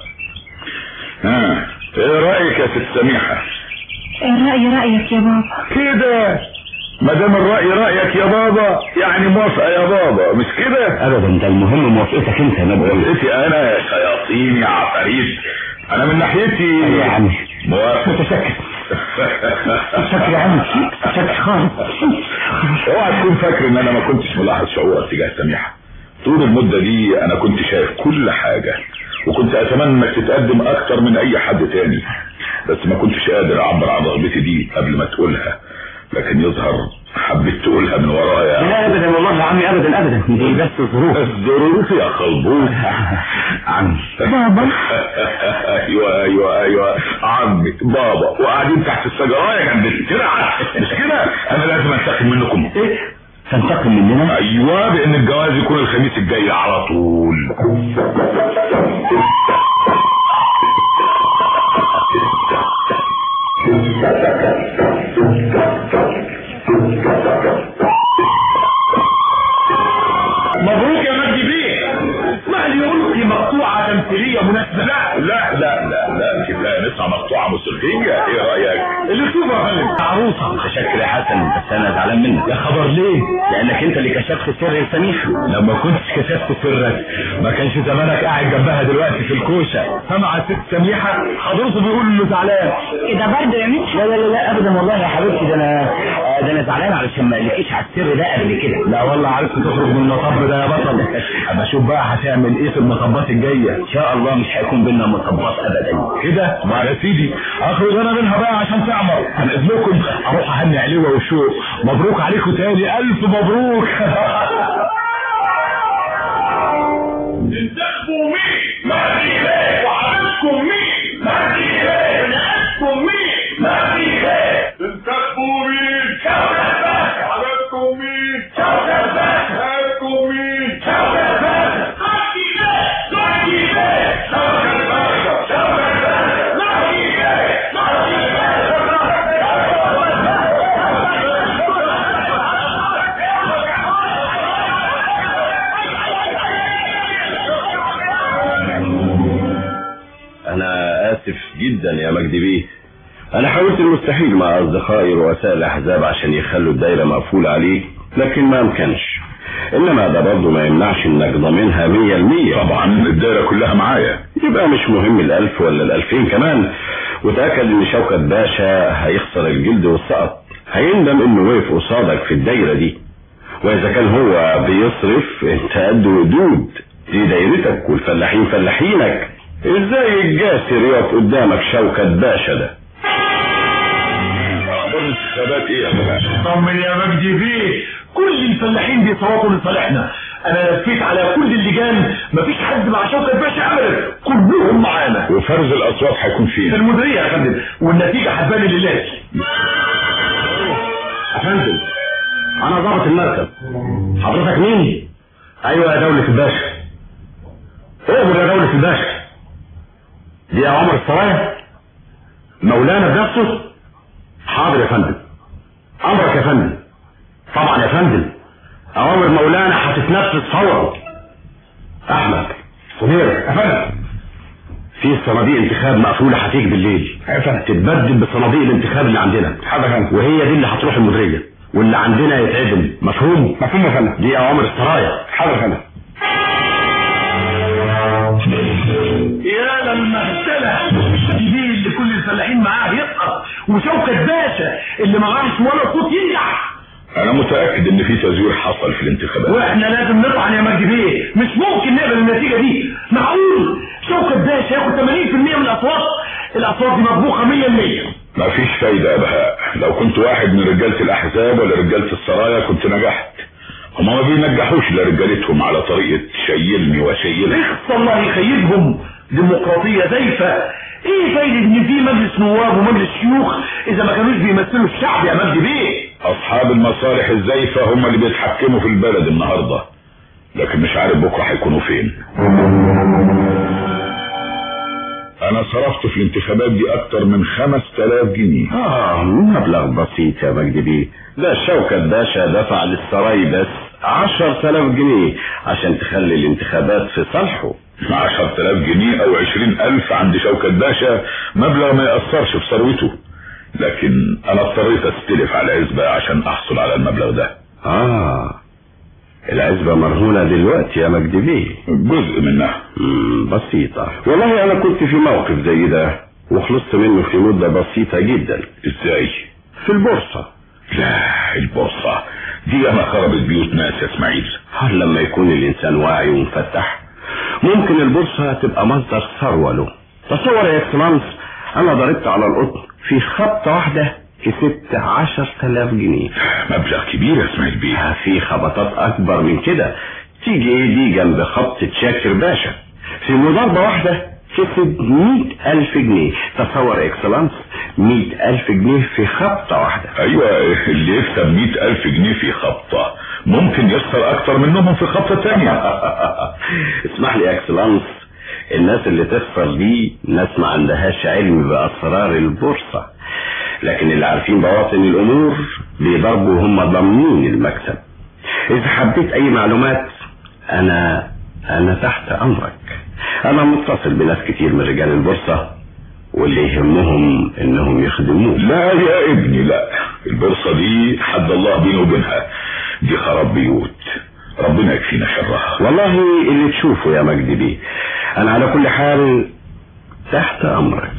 ها ايه رايك يا ست سميحه الرأي رأيك يا بابا كده ما دام الراي رايك يا بابا يعني موافقه يا بابا مش كده ابدا ده المهم موافقتك انت يا مجدي موافقتي انا يا شياطين يا عفاريت انا من ناحيتي أيوة يا عمي موافق متشكر شكلي عامل شكلي خالص اوعى تكون فاكر ان انا ما كنتش ملاحظ شعورك تجاه سميحه طول المده دي انا كنت شايف كل حاجه وكنت اتمنى انك تتقدم اكتر من اي حد تاني بس ما كنتش قادر اعبر عن رغبتي دي قبل ما تقولها لكن يظهر حبيت تقولها من ورايا لا ابدا والله يا عمي ابدا ابدا دي بس ظروف الظروف يا خلبوس عمي بابا ايوه ايوه ايوه عمي بابا وقاعدين تحت الشجره جنب الترعه مش كده انا لازم انتقم منكم ايه تنتقم مننا ايوه بان الجواز يكون الخميس الجاي على طول مبروك يا مجدي بيه اسمح لي يلقي مقطوعة تمثيلية مناسبة لا لا لا لا لا كفايه نسمع مقطوعه موسيقيه ايه رايك اللي تشوفها يا فندم عروسه متشكر يا حسن بس انا زعلان منك يا خبر ليه لانك انت اللي كشفت سر سميحه لما كنت كشفت سرك ما كانش زمانك قاعد جنبها دلوقتي في الكوشة سمع ست سميحة حضرته بيقول انه زعلان كده برضه يا مدحت لا لا لا لا ابدا والله يا حبيبتي ده انا آه، ده انا زعلان علشان ما قلتلكيش على السر ده قبل كده لا والله عرفت تخرج من المطب ده يا بطل اما اشوف بقى هتعمل ايه في المطبات الجاية ان شاء الله مش هيكون بينا مطبات ابدا كده ما يا سيدي اخرج انا منها بقى عشان تعمر عن اذنكم اروح اهني علوة والشوق مبروك عليكم تاني الف مبروك انتخبوا مين مهدي بيه وحبيبكم مين مهدي بيه ونقابكم مين مهدي بيه انتخبوا مين شوكة باشا وحبيبكم مين شوكة باشا وحبيبكم مين شوكة باشا مهدي بيه مهدي بيه شوكة باشا شوكة باشا مهدي بيه مهدي انا اسف جدا يا مجدي بيه انا حاولت المستحيل مع اصدقائي رؤساء الاحزاب عشان يخلوا الدايره مقفوله عليك لكن ما امكنش انما ده برضه ما يمنعش انك ضامنها مية المية طبعا الدايره كلها معايا يبقى مش مهم الالف ولا الالفين كمان وتأكد ان شوكت باشا هيخسر الجلد والسقط هيندم انه وقف قصادك في الدايرة دي واذا كان هو بيصرف انت قد ودود دي دايرتك والفلاحين فلاحينك ازاي الجاسر يقف قدامك شوكت باشا ده اخبار الانتخابات ايه يا باشا طمن يا مجدي بيه كل الفلاحين بيصوتوا لصالحنا انا لفيت على كل اللجان مفيش حد مع شوكة باشا ابدا كلهم معانا وفرز الاصوات هيكون في فين المديرية يا فندم والنتيجة هتبان الليلات يا فندم انا ضابط المركز حضرتك مين ايوه يا دولة الباشا اؤمر يا دولة الباشا دي يا عمر السرايا مولانا بنفسه حاضر يا فندم امرك يا فندم طبعا يا فندم اوامر مولانا هتتنفذ فورا احمد سمير يا فندم في صناديق انتخاب مقفولة هتيجي بالليل يا فندم تتبدل بصناديق الانتخاب اللي عندنا حاضر يا فندم وهي دي اللي هتروح المديرية واللي عندنا يتعدم مفهوم مفهوم يا فندم دي اوامر السرايا حاضر يا فندم يا للمهزلة دي اللي كل الفلاحين معاه يسقط وشوكة باشا اللي معاهش ولا صوت ينجح انا متاكد ان في تزوير حصل في الانتخابات واحنا لازم نطعن يا مجدي بيه مش ممكن نقبل النتيجة دي معقول شوكة باشا ياخد 80% من الاصوات الاصوات دي مطبوخة 100% ما فيش فايدة يا بهاء لو كنت واحد من رجالة الأحزاب ولا رجالة السرايا كنت نجحت هما ما بينجحوش لرجالتهم على طريقة شيلني وشيلك اخص الله يخيبهم ديمقراطية زيفة ايه فايدة ان في مجلس نواب ومجلس شيوخ اذا ما كانوش بيمثلوا الشعب يا مجدي بيه أصحاب المصالح الزيفة هم اللي بيتحكموا في البلد النهاردة لكن مش عارف بكرة هيكونوا فين أنا صرفت في الانتخابات دي أكتر من خمس تلاف جنيه اه مبلغ بسيط يا مجدي بيه ده شوكت باشا دفع للسراي بس عشر تلاف جنيه عشان تخلي الانتخابات في صالحه عشر تلاف جنيه أو عشرين ألف عند شوكت باشا مبلغ ما يأثرش في ثروته لكن أنا اضطريت أستلف على العزبة عشان أحصل على المبلغ ده اه العزبة مرهونة دلوقتي يا مجدي بيه جزء منها مم، بسيطة والله أنا كنت في موقف زي ده وخلصت منه في مدة بسيطة جدا ازاي في البورصة لا البورصة دي انا خربت بيوت ناس يا اسماعيل هل لما يكون الإنسان واعي ومفتح ممكن البورصة تبقى مصدر ثروة له تصور يا اكسلانس أنا ضربت على القطن في خبطة واحدة كسبت عشر تلاف جنيه مبلغ كبير يا اسماعيل بيه في خبطات أكبر من كده تيجي ايه دي جنب خبطة شاكر باشا في مضاربة واحدة كسب مئة ألف جنيه تصور اكسلانس مئة ألف جنيه في خبطة واحدة ايوه اللي يكسب مئة الف جنيه في خبطة ممكن يخسر اكتر منهم في خبطة تانية اسمح لي يا اكسلانس الناس اللي تخسر دي ناس ما عندهاش علم بأسرار البورصة لكن اللي عارفين بواطن الأمور بيضربوا هم ضامنين المكسب إذا حبيت أي معلومات أنا أنا تحت أمرك أنا متصل بناس كتير من رجال البورصة واللي يهمهم إنهم يخدموك لا يا ابني لا البورصة دي حد الله بينه وبينها دي خراب بيوت ربنا يكفينا شرها والله اللي تشوفه يا مجدي بيه أنا على كل حال تحت أمرك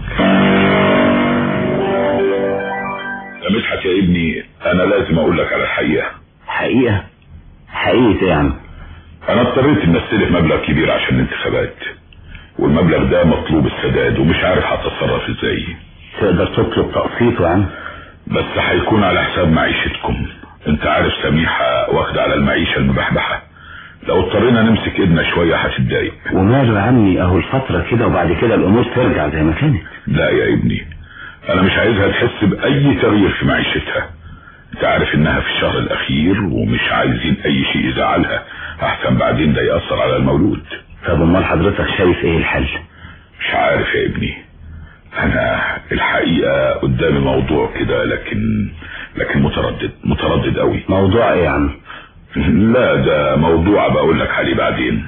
يا مدحت يا ابني انا لازم اقول لك على الحقيقة حقيقة حقيقة يا عم انا اضطريت ان استلف مبلغ كبير عشان الانتخابات والمبلغ ده مطلوب السداد ومش عارف هتصرف ازاي تقدر تطلب تقسيط يا عم بس هيكون على حساب معيشتكم انت عارف سميحة واخدة على المعيشة المبحبحة لو اضطرينا نمسك ايدنا شوية هتتضايق وماله يا عمي اهو الفترة كده وبعد كده الامور ترجع زي ما كانت لا يا ابني انا مش عايزها تحس باي تغيير في معيشتها انت عارف انها في الشهر الاخير ومش عايزين اي شيء يزعلها احسن بعدين ده يأثر على المولود طب امال حضرتك شايف ايه الحل مش عارف يا ابني انا الحقيقة قدامي موضوع كده لكن لكن متردد متردد قوي موضوع ايه يا عم لا ده موضوع بقول لك عليه بعدين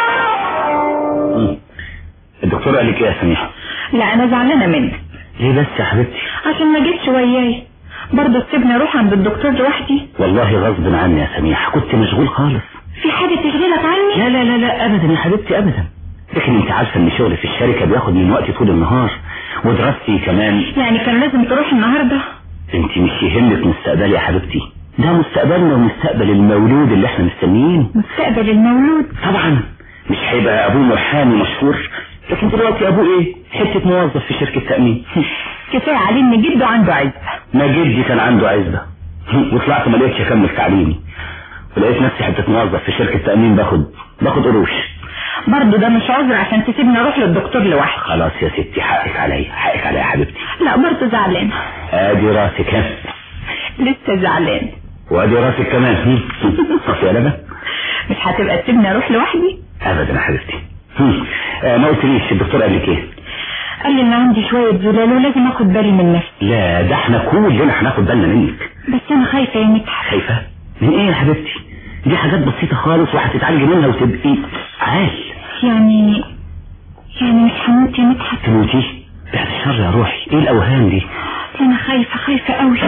الدكتور قال لك ايه يا سميحة لا انا زعلانه منك ليه بس يا حبيبتي عشان ما جيتش وياي برضه تسيبني اروح عند الدكتور لوحدي والله غصب عني يا سميحة كنت مشغول خالص في حاجه تشغلك عني لا لا لا لا ابدا يا حبيبتي ابدا لكن انت عارفة ان شغلي في الشركة بياخد من وقتي طول النهار ودراستي كمان يعني كان لازم تروح النهارده انت مش يهمك مستقبلي يا حبيبتي ده مستقبلنا ومستقبل المولود اللي احنا مستنيين مستقبل المولود طبعا مش هيبقى ابوه محامي مشهور لكن دلوقتي ابوه ايه حتة موظف في شركة تأمين كفايه عليه ان جده عنده عزه ما جدي كان عنده عزبة وطلعت ما لقيتش اكمل تعليمي ولقيت نفسي حتة موظف في شركة تأمين باخد باخد قروش برضه ده مش عذر عشان تسيبني اروح للدكتور لوحدي خلاص يا ستي حقك عليا حقك عليا يا حبيبتي لا برضه زعلانه ادي راسك ها لسه زعلان وادي راسك كمان صف يا لبن مش هتبقى تسيبني اروح لوحدي ابدا يا حبيبتي هم. آه، ما قلتليش الدكتور قال لك ايه قال لي ان عندي شويه زلال ولازم اخد بالي من نفسي لا ده احنا كلنا هناخد بالنا منك بس انا خايفه يا مدحت خايفة من ايه يا حبيبتي دي حاجات بسيطة خالص وهتتعالجي منها وتبقي عال يعني يعني مش هموت يا مدحت تموتي بعد الشر يا روحي ايه الاوهام دي انا خايفه خايفه قوي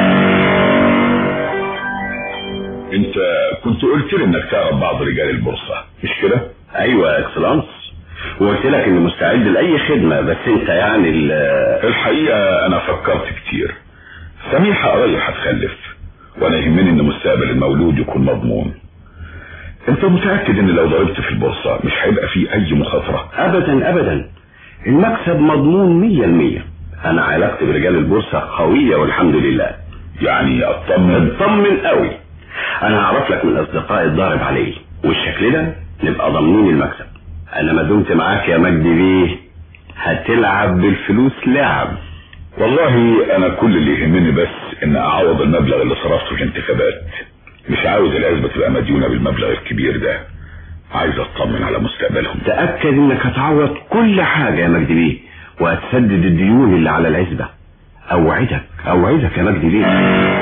انت كنت قلت لي انك تعرف بعض رجال البورصة مش كده ايوه يا اكسلانس وقلت لك اني مستعد لاي خدمه بس انت يعني ال- الحقيقة انا فكرت كتير سميحة قريب هتخلف وانا يهمني ان مستقبل المولود يكون مضمون انت متأكد ان لو ضربت في البورصة مش هيبقى فيه اي مخاطرة ابدا ابدا المكسب مضمون مية المية انا علاقتي برجال البورصة قوية والحمد لله يعني اطمن اطمن قوي انا هعرف لك من اصدقائي الضارب عليه والشكل ده نبقى ضامنين المكسب انا ما دمت معاك يا مجدي بيه هتلعب بالفلوس لعب والله انا كل اللي يهمني بس ان اعوض المبلغ اللي صرفته في الانتخابات مش عاوز العزبة تبقى مديونة بالمبلغ الكبير ده عايز اطمن على مستقبلهم تأكد انك هتعوض كل حاجة يا مجدي بيه وهتسدد الديون اللي على العزبة اوعدك اوعدك يا مجدي بيه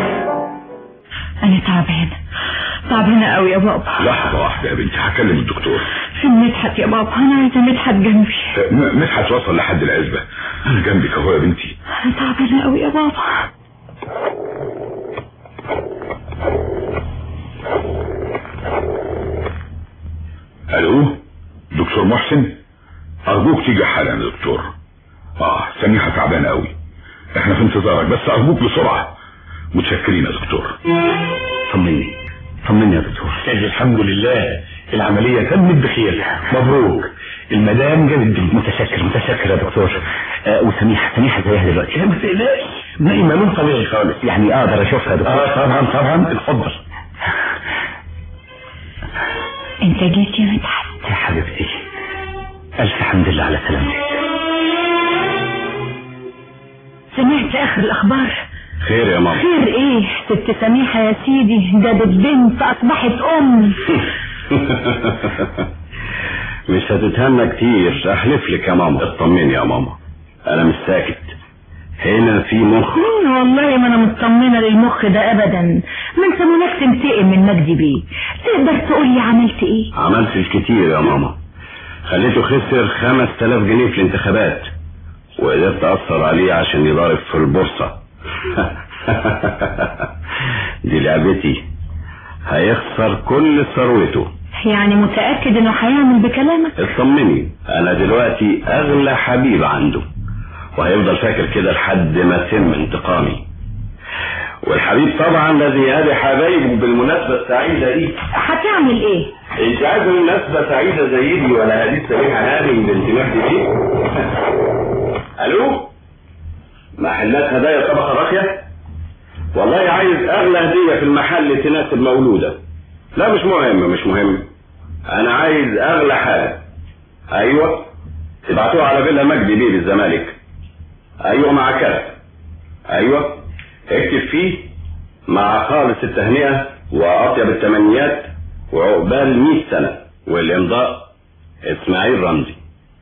انا تعبانه تعبانه قوي يا بابا لحظة واحدة يا بنتي هكلم الدكتور فين مدحت يا بابا انا عايزه مدحت جنبي م- مدحت وصل لحد العزبة انا جنبك اهو يا بنتي انا تعبانه قوي يا بابا الو دكتور محسن ارجوك تيجي حالا يا دكتور اه سميحة تعبانة قوي احنا في انتظارك بس ارجوك بسرعة متشكرين يا دكتور طمني طمني يا دكتور الحمد لله العملية تمت بخير مبروك المدام جابت بنت متشكر متشكر يا دكتور آه وسميحة سميحة زيها دلوقتي ما تقلقش نايمة نوم طبيعي خالص يعني اقدر اشوفها يا دكتور اه طبعا طبعا اتفضل انت جيت يا مدحت يا حبيبتي الف حمد لله على سلامتك سمعت اخر الاخبار خير يا ماما خير ايه ست سميحة يا سيدي جابت بنت اصبحت ام مش هتتهنى كتير احلف لك يا ماما اطمني يا ماما انا مش ساكت هنا في مخ والله ما انا مطمنة للمخ ده ابدا ما انت منك تنتقم من مجدي بيه تقدر تقول لي عملت ايه عملت الكتير يا ماما خليته خسر خمس تلاف جنيه في الانتخابات وقدرت اثر عليه عشان يضارب في البورصة دي لعبتي هيخسر كل ثروته يعني متأكد انه هيعمل بكلامك اطمني انا دلوقتي اغلى حبيب عنده وهيفضل فاكر كده لحد ما تم انتقامي والحبيب طبعا الذي يهدي حبايبه بالمناسبة السعيدة دي هتعمل ايه انت عايز مناسبة سعيدة زي دي ولا هدية سميحة هانم بنت مجدي دي الو محلات هدايا طبقة راقية والله عايز اغلى هدية في المحل تناسب مولودة لا مش مهم مش مهم انا عايز اغلى حاجة ايوه تبعتوها على فيلا مجدي بيه بالزمالك ايوه مع كارت ايوه اكتب فيه مع خالص التهنئة واطيب التمنيات وعقبال 100 سنة والامضاء اسماعيل رمزي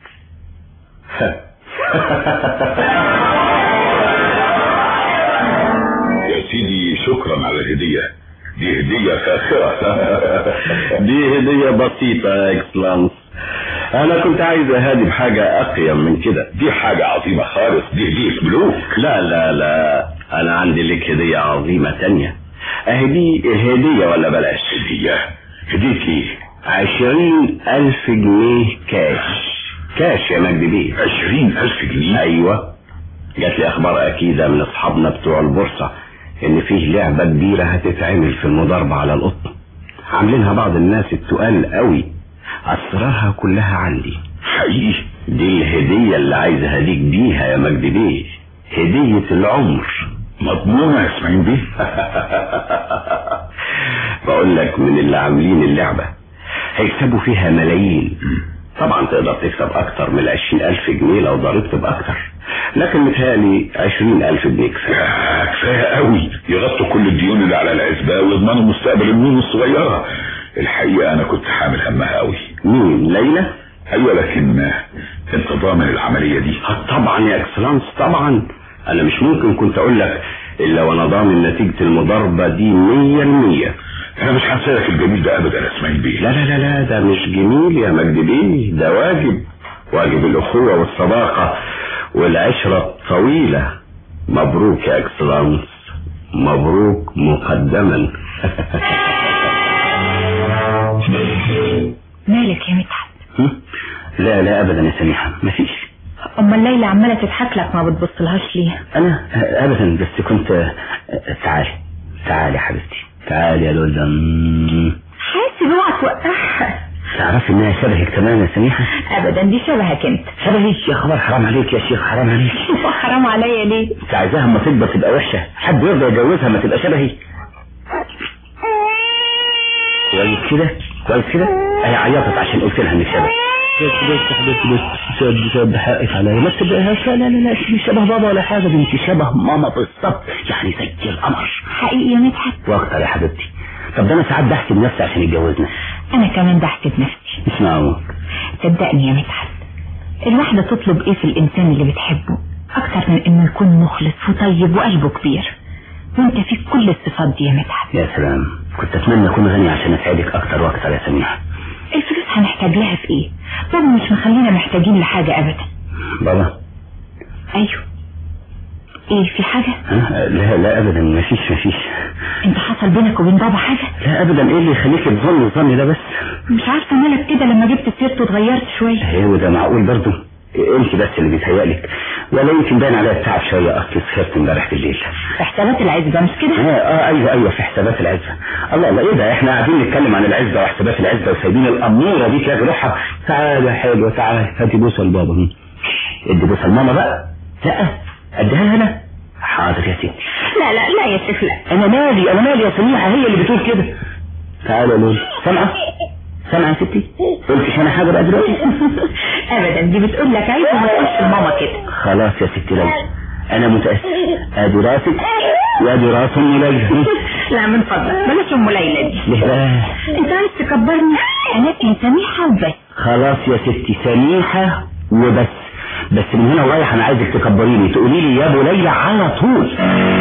يا سيدي شكرا على الهدية دي هدية فاخرة دي هدية بسيطة يا اكسلانس انا كنت عايز اهادي بحاجة اقيم من كده دي حاجة عظيمة خالص دي هدية ملوك لا لا لا انا عندي لك هدية عظيمة تانية اهي دي هدية ولا بلاش هدية هدية ايه عشرين الف جنيه كاش كاش يا مجدي بيه عشرين الف جنيه ايوه جات لي اخبار اكيدة من اصحابنا بتوع البورصة ان فيه لعبة كبيرة هتتعمل في المضاربة على القطن عاملينها بعض الناس التقال قوي اسرارها كلها عندي حقيقي دي الهدية اللي عايز اهديك بيها يا مجدي بيه هدية العمر مضمونة يا اسماعيل بيه بقول لك من اللي عاملين اللعبة هيكسبوا فيها ملايين طبعا تقدر تكسب اكتر من العشرين الف جنيه لو ضربت باكتر لكن متهيألي عشرين الف جنيه كفاية يا كفاية قوي يغطوا كل الديون اللي على العزبة ويضمنوا مستقبل النون الصغيرة الحقيقة انا كنت حامل همها قوي مين ليلى ايوه لكن انت ضامن العملية دي طبعا يا اكسلانس طبعا انا مش ممكن كنت اقول لك الا وانا ضامن نتيجة المضاربة دي مية المية انا مش هنسالك الجميل ده ابدا يا اسماعيل بيه لا لا لا لا ده مش جميل يا مجدي بيه ده واجب واجب الاخوة والصداقة والعشرة الطويلة مبروك يا اكسلانس مبروك مقدما مالك يا مدحت لا لا ابدا يا سميحة مفيش امال ليلى عمالة تضحك لك ما بتبصلهاش ليه انا ابدا بس كنت تعالي تعالي يا حبيبتي تعالي يا لولدا حاسب اوعى توقعها تعرفي انها شبهك تمام يا سميحة ابدا دي شبهك انت شبهي يا خبر حرام عليك يا شيخ حرام عليك حرام عليا ليه انت عايزاها اما تكبر تبقى وحشة حد يرضى يجوزها ما تبقى شبهي كويس كده كويس كده هي عيطت عشان قلت لها انك شبهي بس بس حبيبتي بس سد سد حقك عليا ما تبقاش لا لا لا مش شبه بابا ولا حاجة دي انت شبه ماما بالظبط يعني زي القمر حقيقي يا مدحت واكتر يا حبيبتي طب ده انا ساعات بحسب نفسي عشان يتجوزنا انا كمان بحسب نفسي مش معقول صدقني يا مدحت الواحدة تطلب ايه في الانسان اللي بتحبه اكتر من انه يكون مخلص وطيب وقلبه كبير وانت فيك كل الصفات دي يا مدحت يا سلام كنت اتمنى اكون غني عشان اساعدك اكتر واكتر يا سميحة الفلوس هنحتاج لها في ايه بابا مش مخلينا محتاجين لحاجة ابدا بابا ايوه ايه في حاجة ها؟ لا لا ابدا مفيش مفيش انت حصل بينك وبين بابا حاجة لا ابدا ايه اللي يخليك تظن الظن ده بس مش عارفة مالك كده لما جبت سيرته اتغيرت شوية ايه وده معقول برضه انت بس اللي بيتهيألك ولا يمكن باين عليها التعب شويه اصل سهرت امبارح بالليل في حسابات العزبة مش كده؟ اه, اه ايوه ايوه في حسابات العزبه الله الله ايه ده احنا قاعدين نتكلم عن العزبه وحسابات العزبه وسايبين الاموره دي تلاقي روحها تعالى حلوه تعالى هاتي بوسه لبابا هم. ادي بوسه لماما بقى لا اديها لها انا حاضر يا ستي لا لا لا يا شيخ لا انا مالي انا مالي يا سميحه هي اللي بتقول كده تعالى يا لولي سامعه سامعه يا ستي قلتش انا حاجه بقى دلوقتي ابدا دي بتقول لك عايز ما تقولش لماما كده خلاص يا ستي ليلى انا متاسف ادي راسك وادي راس ام ليلى لا من فضلك بلاش ام ليلى دي ليه بقى انت عايز تكبرني انا اسمي سميحه وبس خلاص يا ستي سميحه وبس بس من هنا ورايح انا عايزك تكبريني تقولي لي يا ابو ليلى على طول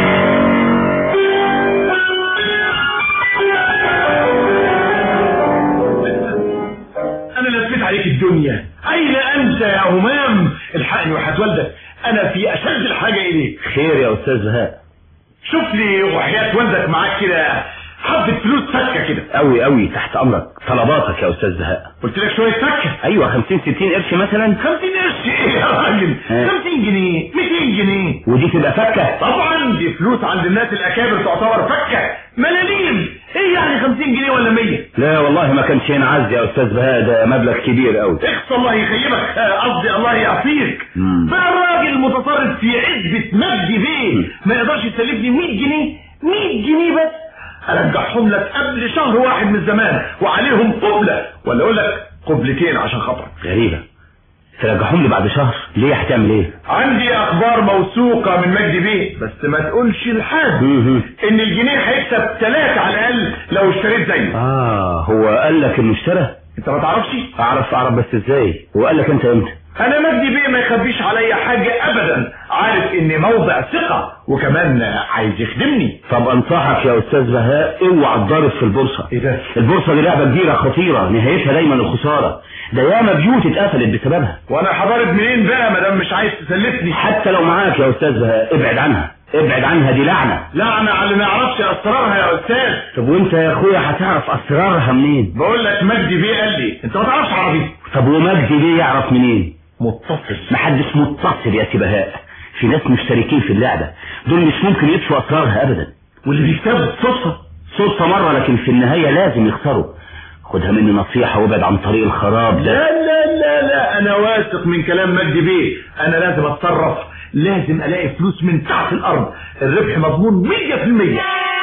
انا لفيت عليك الدنيا اين انت يا همام الحقني وحياة والدك انا في اشد الحاجة اليك خير يا استاذ بهاء شوف لي وحياة والدك معاك كده حبة فلوس فكة كده قوي قوي تحت امرك طلباتك يا استاذ بهاء قلت لك شوية فكة ايوه 50 60 قرش مثلا 50 قرش ايه يا راجل ها. 50 جنيه 200 جنيه ودي تبقى فكه طبعا دي فلوس عند الناس الاكابر تعتبر فكة ملاليم ايه يعني 50 جنيه ولا 100 لا والله ما كانش ينعز يا استاذ بهاء ده مبلغ كبير قوي اخص الله يخيبك آه، قصدي الله يعافيك مم. بقى الراجل المتصرف في عزبة مجدي بيه ما يقدرش يسلفني 100 جنيه 100 جنيه بس ارجعهم لك قبل شهر واحد من زمان وعليهم قبلة ولا اقول لك قبلتين عشان خاطرك غريبه ترجعهم لي بعد شهر ليه هتعمل ايه عندي اخبار موثوقة من مجدي بيه بس ما تقولش لحد مهم. ان الجنيه هيكسب ثلاثة على الاقل لو اشتريت زيه اه هو قال لك انه اشترى انت ما تعرفش اعرف اعرف بس ازاي هو قال لك انت امتى انا مجدي بيه ما يخبيش عليا حاجة ابدا عارف اني موضع ثقة وكمان عايز يخدمني طب انصحك يا استاذ بهاء اوعى تضارب في البورصه ايه ده البورصه دي لعبه كبيره خطيره نهايتها دايما الخساره ده ياما بيوت اتقفلت بسببها وانا هضارب منين بقى ما دام مش عايز تسلفني حتى لو معاك يا استاذ بهاء ابعد عنها ابعد عنها دي لعنه لعنة على اللي ما يعرفش اسرارها يا استاذ طب وانت يا اخويا هتعرف اسرارها منين بقول لك مجدي بيه قال لي انت ما تعرفش عربي طب ومجدي ليه يعرف منين متصل محدش متصل يا سي بهاء في ناس مشتركين في اللعبه دول مش ممكن يطفوا اسرارها ابدا واللي بيكسبوا صدفة صدفه مره لكن في النهايه لازم يخسروا خدها مني نصيحه وابعد عن طريق الخراب ده لا لا لا لا انا واثق من كلام مجدي بيه انا لازم اتصرف لازم الاقي فلوس من تحت الارض الربح مضمون 100%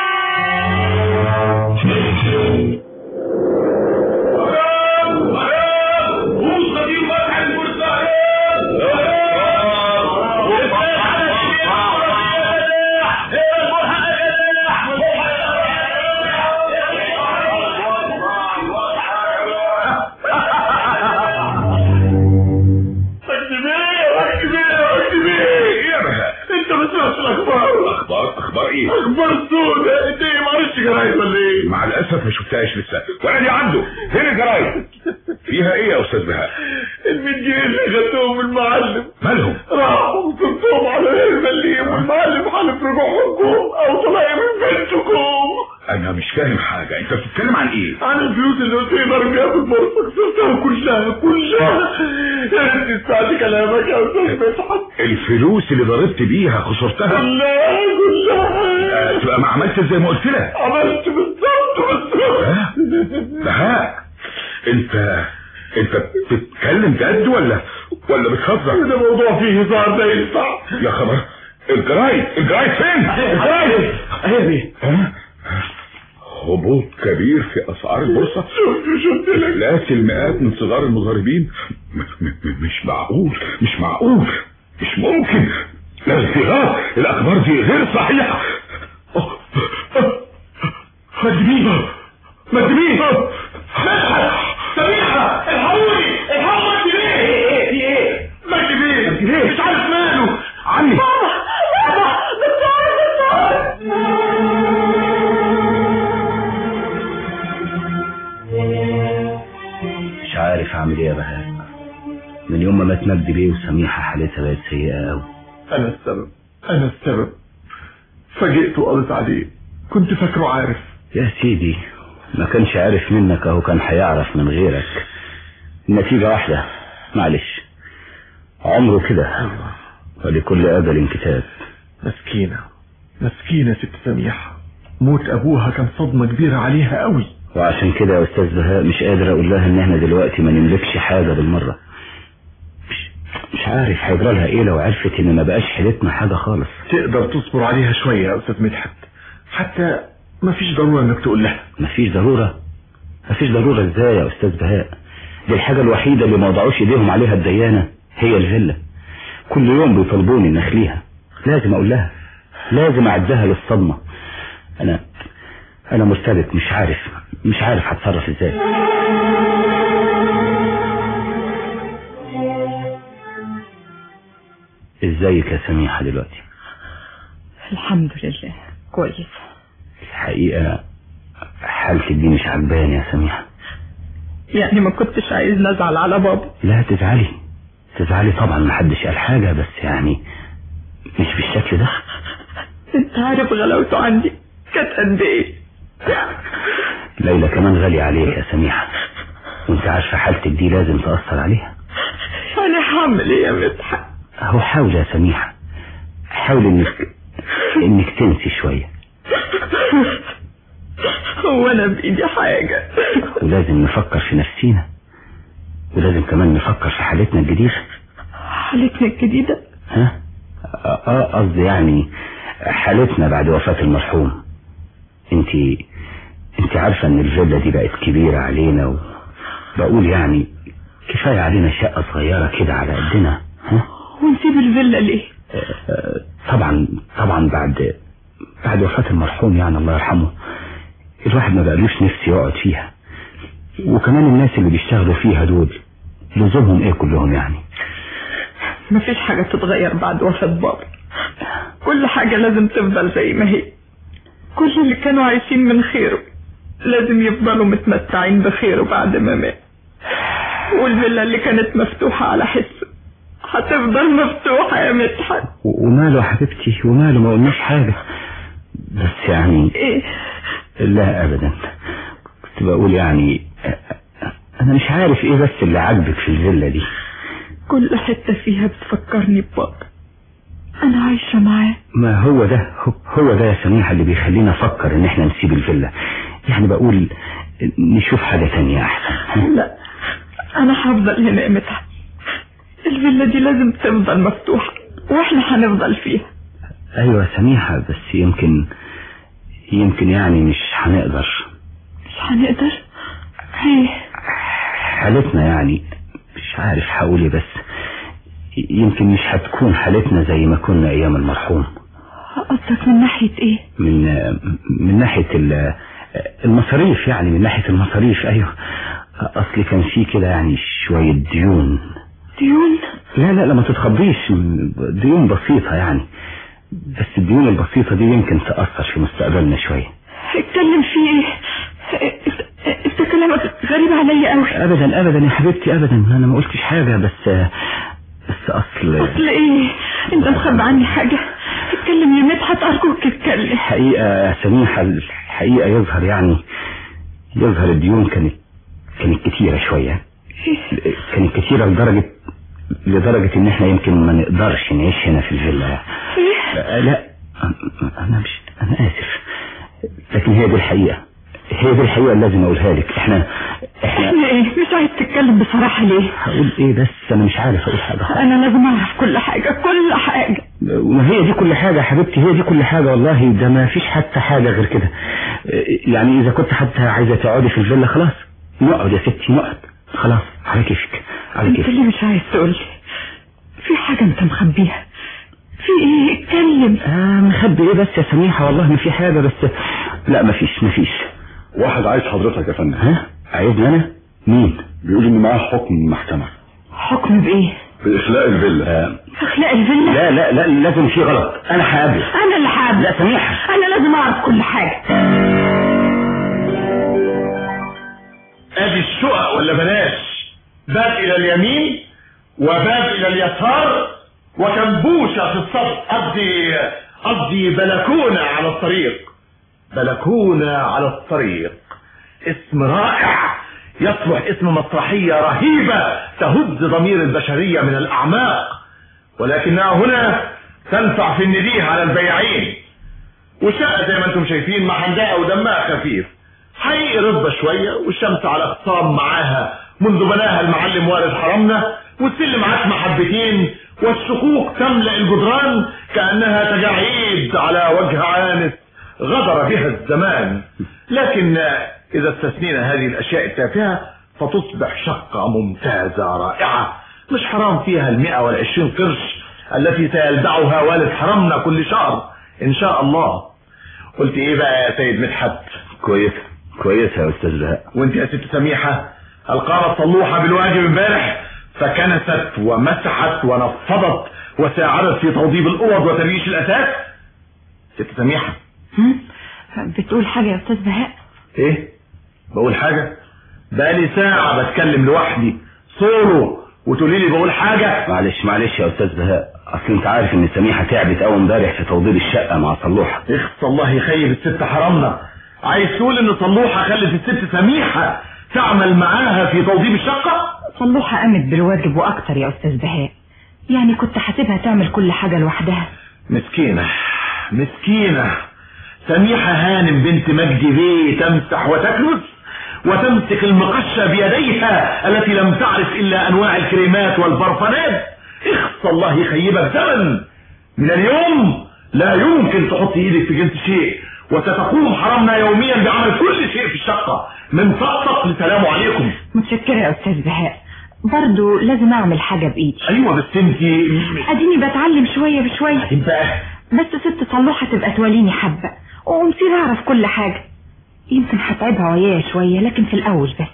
انت ما سمعتش الاخبار اخبار اخبار ايه اخبار سودة انت ايه ما قريتش جرايد ولا ايه مع الاسف ما شفتهاش لسه ولا دي عنده فين الجرايد فيها ايه يا استاذ بهاء الميت جنيه اللي خدتهم من المعلم مالهم راحوا وصرتهم على غير مليم والمعلم حلف رجوعكم او طلع من بنتكم انا مش فاهم حاجه انت بتتكلم عن ايه عن الفلوس اللي قلت لي ضربيها في البورصه خسرتها كلها كلها يا ريت تسمعت كلامك يا استاذ مدحت الفلوس اللي ضربت بيها خسرتها كلها كلها آه، تبقى ما عملت زي ما قلت لك عملت بالظبط بالظبط ها؟ بهاء انت انت بتتكلم جد ولا ولا بتهزر ده موضوع فيه هزار ده ينفع يا خبر الجرايد الجرايد فين الجرايد اهي بيه ها؟ هبوط كبير في اسعار البورصه شفت شفت لك افلاس المئات من صغار المضاربين م- م- مش معقول مش معقول مش ممكن لا الغلط الاخبار دي غير صحيحه مجدبيه مجدبيه مدحت سميحة الحقوني الحقوا مجدبيه ايه ايه في ايه مجدبيه مش عارف ماله عمي مش عارف اعمل ايه يا بهاء من يوم ما مات مجدي بيه وسميحه حالتها بقت سيئه قوي انا السبب انا السبب فاجئت وقضيت عليه كنت فاكره عارف يا سيدي ما كانش عارف منك اهو كان هيعرف من غيرك النتيجة واحدة معلش عمره كده ولكل أجل كتاب مسكينة مسكينة ست سميحة موت ابوها كان صدمة كبيرة عليها قوي وعشان كده يا أستاذ بهاء مش قادر أقول لها إن إحنا دلوقتي ما نملكش حاجة بالمرة مش, مش عارف هيجرى لها إيه لو عرفت إن ما بقاش حيلتنا حاجة خالص تقدر تصبر عليها شوية يا استاذ مدحت حتى مفيش ضرورة انك تقول لها مفيش ضرورة مفيش ضرورة إزاي يا أستاذ بهاء دي الحاجة الوحيدة اللي ما وضعوش إيديهم عليها الديانة هي الفيلا كل يوم بيطلبوني إن أخليها لازم أقول لها لازم أعدها للصدمة أنا أنا مرتبك مش عارف مش عارف هتصرف إزاي ازيك يا سميحة دلوقتي الحمد لله كويس الحقيقة حالتك دي مش عجباني يا سميحة يعني ما كنتش عايز نزعل على بابا لا تزعلي تزعلي طبعا محدش قال حاجة بس يعني مش بالشكل ده انت عارف غلاوته عندي كانت قد ايه ليلى كمان غالية عليك يا سميحة وانت عارفة حالتك دي لازم تأثر عليها انا هعمل ايه يا مدحت اهو حاول يا سميحة حاول انك انك تنسي شوية هو انا بايدي حاجة ولازم نفكر في نفسينا ولازم كمان نفكر في حالتنا الجديدة حالتنا الجديدة ها اه قصدي يعني حالتنا بعد وفاة المرحوم انت انت عارفة ان الفيلا دي بقت كبيرة علينا وبقول يعني كفاية علينا شقة صغيرة كده على قدنا ها ونسيب الفيلا ليه آه، طبعا طبعا بعد بعد وفاة المرحوم يعني الله يرحمه الواحد ما بقالوش نفس يقعد فيها وكمان الناس اللي بيشتغلوا فيها دول لزومهم ايه كلهم يعني مفيش حاجة تتغير بعد وفاة بابا كل حاجة لازم تفضل زي ما هي كل اللي كانوا عايشين من خيره لازم يفضلوا متمتعين بخيره بعد ما مات والفيلا اللي كانت مفتوحة على حسه هتفضل مفتوحة يا مدحت و- وماله يا حبيبتي وماله ما قلناش حاجة بس يعني ايه لا ابدا كنت بقول يعني انا مش عارف ايه بس اللي عاجبك في الفيلا دي كل حتة فيها بتفكرني ببابا انا عايشة معاه ما هو ده هو- هو ده يا سميحة اللي بيخلينا افكر ان احنا نسيب الفيلا يعني بقول نشوف حاجة تانية احسن لا انا هفضل هنا يا مدحت الفيلا دي لازم تفضل مفتوحة واحنا هنفضل فيها ايوه يا سميحة بس يمكن يمكن يعني مش هنقدر مش هنقدر ايه حالتنا يعني مش عارف هقول ايه بس يمكن مش هتكون حالتنا زي ما كنا ايام المرحوم قصدك من ناحية ايه من من ناحية ال- المصاريف يعني من ناحية المصاريف ايوه اصل كان في كده يعني شوية ديون ديون لا لا لا ما تتخضيش ديون بسيطة يعني بس الديون البسيطة دي يمكن تأثر في مستقبلنا شوية اتكلم في ايه انت- انت كلامك غريب عليا قوي ابدا ابدا يا حبيبتي ابدا انا ما قلتش حاجة بس بس اصل اصل ايه انت مخبي عني حاجة اتكلم يا مدحت ارجوك اتكلم الحقيقة سميحة الحقيقة يظهر يعني يظهر الديون كانت كانت كتيرة شوية كانت كتيرة لدرجة لدرجة ان احنا يمكن ما نقدرش نعيش هنا في الفيلا لا, لا انا مش انا اسف لكن هي دي الحقيقة هي دي الحقيقة اللي لازم اقولها لك احنا احنا احنا ايه مش عايز تتكلم بصراحة ليه هقول ايه بس انا مش عارف اقول حاجة خالص. انا لازم اعرف كل حاجة كل حاجة ما هي دي كل حاجة يا حبيبتي هي دي كل حاجة والله ده ما فيش حتى حاجة غير كده يعني إذا كنت حتى عايزة تقعدي في الفيلا خلاص نقعد يا ستي نقعد خلاص على كيفك على انت كيفك ليه مش عايز تقولي في حاجة انت مخبيها في ايه اتكلم آه مخبي ايه بس يا سميحة والله ما في حاجة بس لا ما فيش ما فيش واحد عايز حضرتك يا فندم ها عايزني أنا مين بيقول ان معاه حكم من المحكمة حكم بايه بإخلاء الفيلا آه اخلاق الفيلا لا لا لا لازم في غلط أنا هقابله انا اللي حابب لا سميحة انا لازم اعرف كل حاجة ادي الشقق ولا بلاش باب الى اليمين وباب الى اليسار وكنبوشة في الصف قصدي قصدي بلكونة على الطريق بلكونة على الطريق اسم رائع يصلح اسم مسرحية رهيبة تهز ضمير البشرية من الأعماق ولكنها هنا تنفع في النديه على البياعين والشقة زي ما انتم شايفين محندقة ودمها خفيف حقيقي رطبة شوية والشمس على اقسام معاها منذ بناها المعلم والد حرمنا والسلم عتمة حبتين والشقوق تملأ الجدران كأنها تجاعيد على وجه عانس غدر بها الزمان لكن إذا استثنينا هذه الأشياء التافهة فتصبح شقة ممتازة رائعة مش حرام فيها المئة والعشرين قرش التي سيلدعها والد حرمنا كل شهر إن شاء الله قلت إيه بقى يا سيد مدحت كويسة كويسة يا أستاذ بهاء وانت يا ست سميحة القارة صلوحة بالواجب امبارح فكنست ومسحت ونفضت وساعدت في توضيب الأوض وتريش الأساس ست سميحة هم؟ بتقول حاجة يا أستاذ بهاء ايه بقول حاجة بقالي ساعة بتكلم لوحدي سولو وتقولي لي بقول حاجة معلش معلش يا أستاذ بهاء أصل أنت عارف إن سميحة تعبت أوي امبارح في توضيب الشقة مع صلوحة اخص الله يخيب الست حرمنا عايز تقول ان صلوحة خلت الست سميحة تعمل معاها في توضيب الشقة صلوحة قامت بالواجب وأكتر يا أستاذ بهاء يعني كنت حاسبها تعمل كل حاجة لوحدها مسكينة مسكينة سميحة هانم بنت مجدي بيه تمسح وتكنس وتمسك المقشة بيديها التي لم تعرف إلا أنواع الكريمات والبرفانات اخص الله يخيبك زمن من اليوم لا يمكن تحط ايدك في جنس شيء وستقوم حرمنا يوميا بعمل كل شيء في الشقة من طقطق لسلام عليكم متشكرة يا أستاذ بهاء برضو لازم أعمل حاجة بإيدي ايوه بس انت أديني بتعلم شوية بشوية بقى بس ست صلوحة تبقى تواليني حبة ومصير أعرف كل حاجة يمكن هتعبها ويايا شوية لكن في الأول بس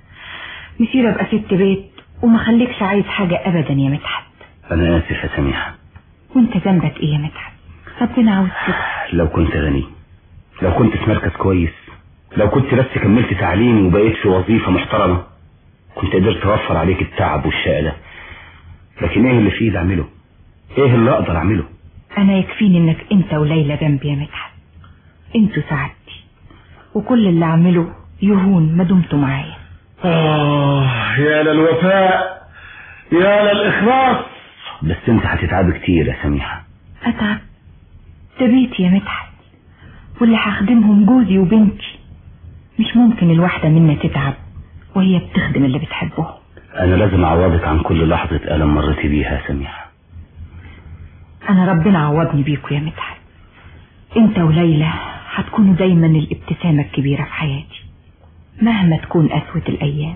مصير أبقى ست بيت وما خليكش عايز حاجة أبدا يا مدحت أنا آسف يا سميحة وانت ذنبك ايه يا مدحت ربنا عاوز كده لو كنت غني لو كنت في مركز كويس لو كنت بس كملت تعليمي وبقيت في وظيفة محترمة كنت قدرت اوفر عليك التعب والشقة ده لكن ايه اللي في ايدي اعمله ايه اللي اقدر اعمله انا يكفيني انك انت وليلى جنبي يا مدحت انتوا سعادتي وكل اللي اعمله يهون ما دمتوا معايا آه يا للوفاء يا للإخلاص بس انت هتتعب كتير يا سميحة اتعب ده بيتي يا مدحت واللي هخدمهم جوزي وبنتي مش ممكن الواحدة منا تتعب وهي بتخدم اللي بتحبهم انا لازم اعوضك عن كل لحظة ألم مريت بيها يا سميحة انا ربنا عوضني بيكوا يا مدحت انت وليلى هتكونوا دايما الابتسامة الكبيرة في حياتي مهما تكون قسوة الايام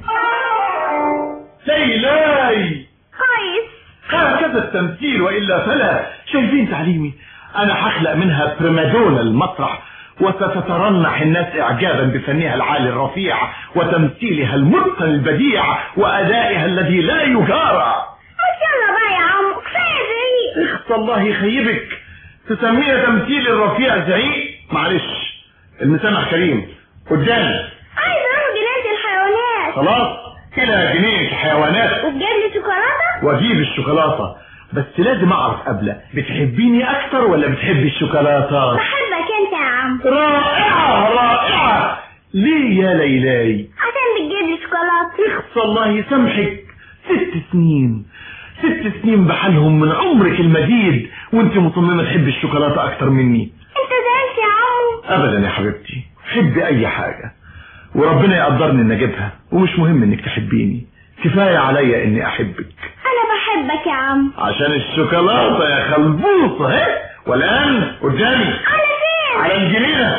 ليلاي كويس هكذا التمثيل وإلا فلا شايفين تعليمي أنا هخلق منها بريمادونا المسرح وستترنح الناس إعجابا بفنها العالي الرفيع وتمثيلها المتقن البديع وأدائها الذي لا يجارى ما شاء الله بقى يا عم كفايه زعيق اخت الله يخيبك تسميها تمثيل الرفيع زعيق معلش المسامح كريم قدامي عايز اروح جنينه الحيوانات خلاص إلى جنينة الحيوانات وتجيب لي شوكولاته واجيب الشوكولاتة بس لازم اعرف قبل بتحبيني اكتر ولا بتحبي الشوكولاتة بحبك انت يا عم رائعة رائعة ليه يا ليلاي عشان بتجيب لي شوكولاته اخص الله يسامحك ست سنين ست سنين بحالهم من عمرك المديد وانت مصممة تحبي الشوكولاتة اكتر مني انت زعلت يا عم ابدا يا حبيبتي حبي اي حاجة وربنا يقدرني ان اجيبها ومش مهم انك تحبيني كفاية عليا اني احبك انا بحبك يا عم عشان الشوكولاتة يا خلبوصة اهي والآن قدامي انا فين على الجنينة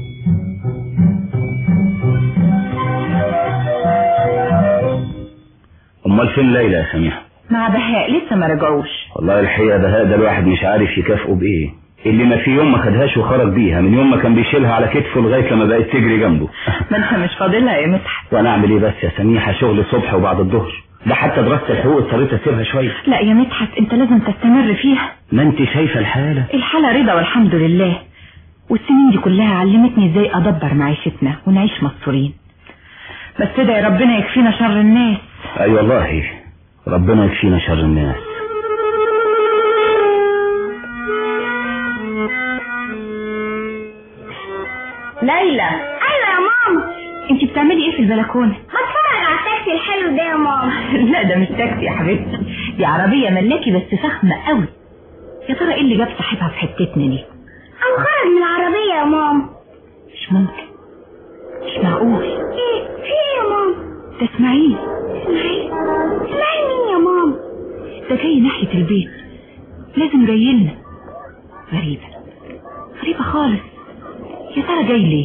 امال فين ليلى يا سميحة مع بهاء لسه ما رجعوش والله الحقيقة بهاء ده الواحد مش عارف يكافئه بايه اللي ما في يوم ما خدهاش وخرج بيها من يوم ما كان بيشيلها على كتفه لغاية لما بقت تجري جنبه ما انت مش فاضلها يا مدحت وانا اعمل ايه بس يا سميحة شغل الصبح وبعد الظهر ده حتى دراسة الحقوق اضطريت اسيبها شوية لا يا مدحت انت لازم تستمر فيها ما انت شايفة الحالة الحالة رضا والحمد لله والسنين دي كلها علمتني ازاي ادبر معيشتنا ونعيش مستورين بس ادعي ربنا يكفينا شر الناس اي أيوة والله ربنا يكفينا شر الناس ليلى ايوه يا ماما انت بتعملي ايه في البلكونة بتفرج حلو ده يا ماما لا ده مش تاكسي يا حبيبتي دي عربية ملاكي بس فخمة قوي يا ترى ايه اللي جاب صاحبها في حتتنا دي او خرج من العربية يا ماما مش ممكن مش معقول ايه في ايه يا ماما ده اسماعيل اسمعي اسمعي مين يا ماما ده جاي ناحية البيت لازم جاي لنا غريبة غريبة خالص يا ترى جاي ليه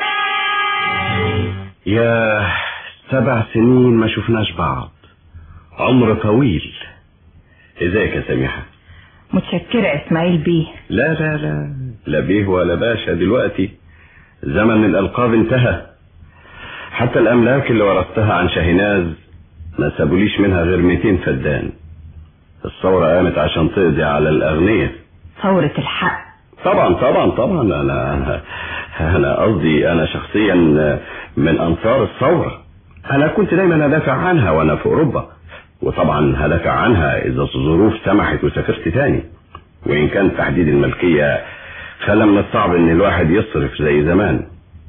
يا سبع سنين ما شفناش بعض عمر طويل ازيك يا سميحة متشكرة يا اسماعيل بيه لا لا لا لا بيه ولا باشا دلوقتي زمن الألقاب انتهى حتى الأملاك اللي ورثتها عن شاهناز ما سابوليش منها غير 200 فدان الثورة قامت عشان تقضي على الأغنياء ثورة الحق طبعا طبعا طبعا أنا أنا أنا قصدي أنا شخصيا من أنصار الثورة أنا كنت دايما أدافع عنها وأنا في أوروبا وطبعا هدافع عنها إذا الظروف سمحت وسافرت تاني وإن كان تحديد الملكية خلى من الصعب إن الواحد يصرف زي زمان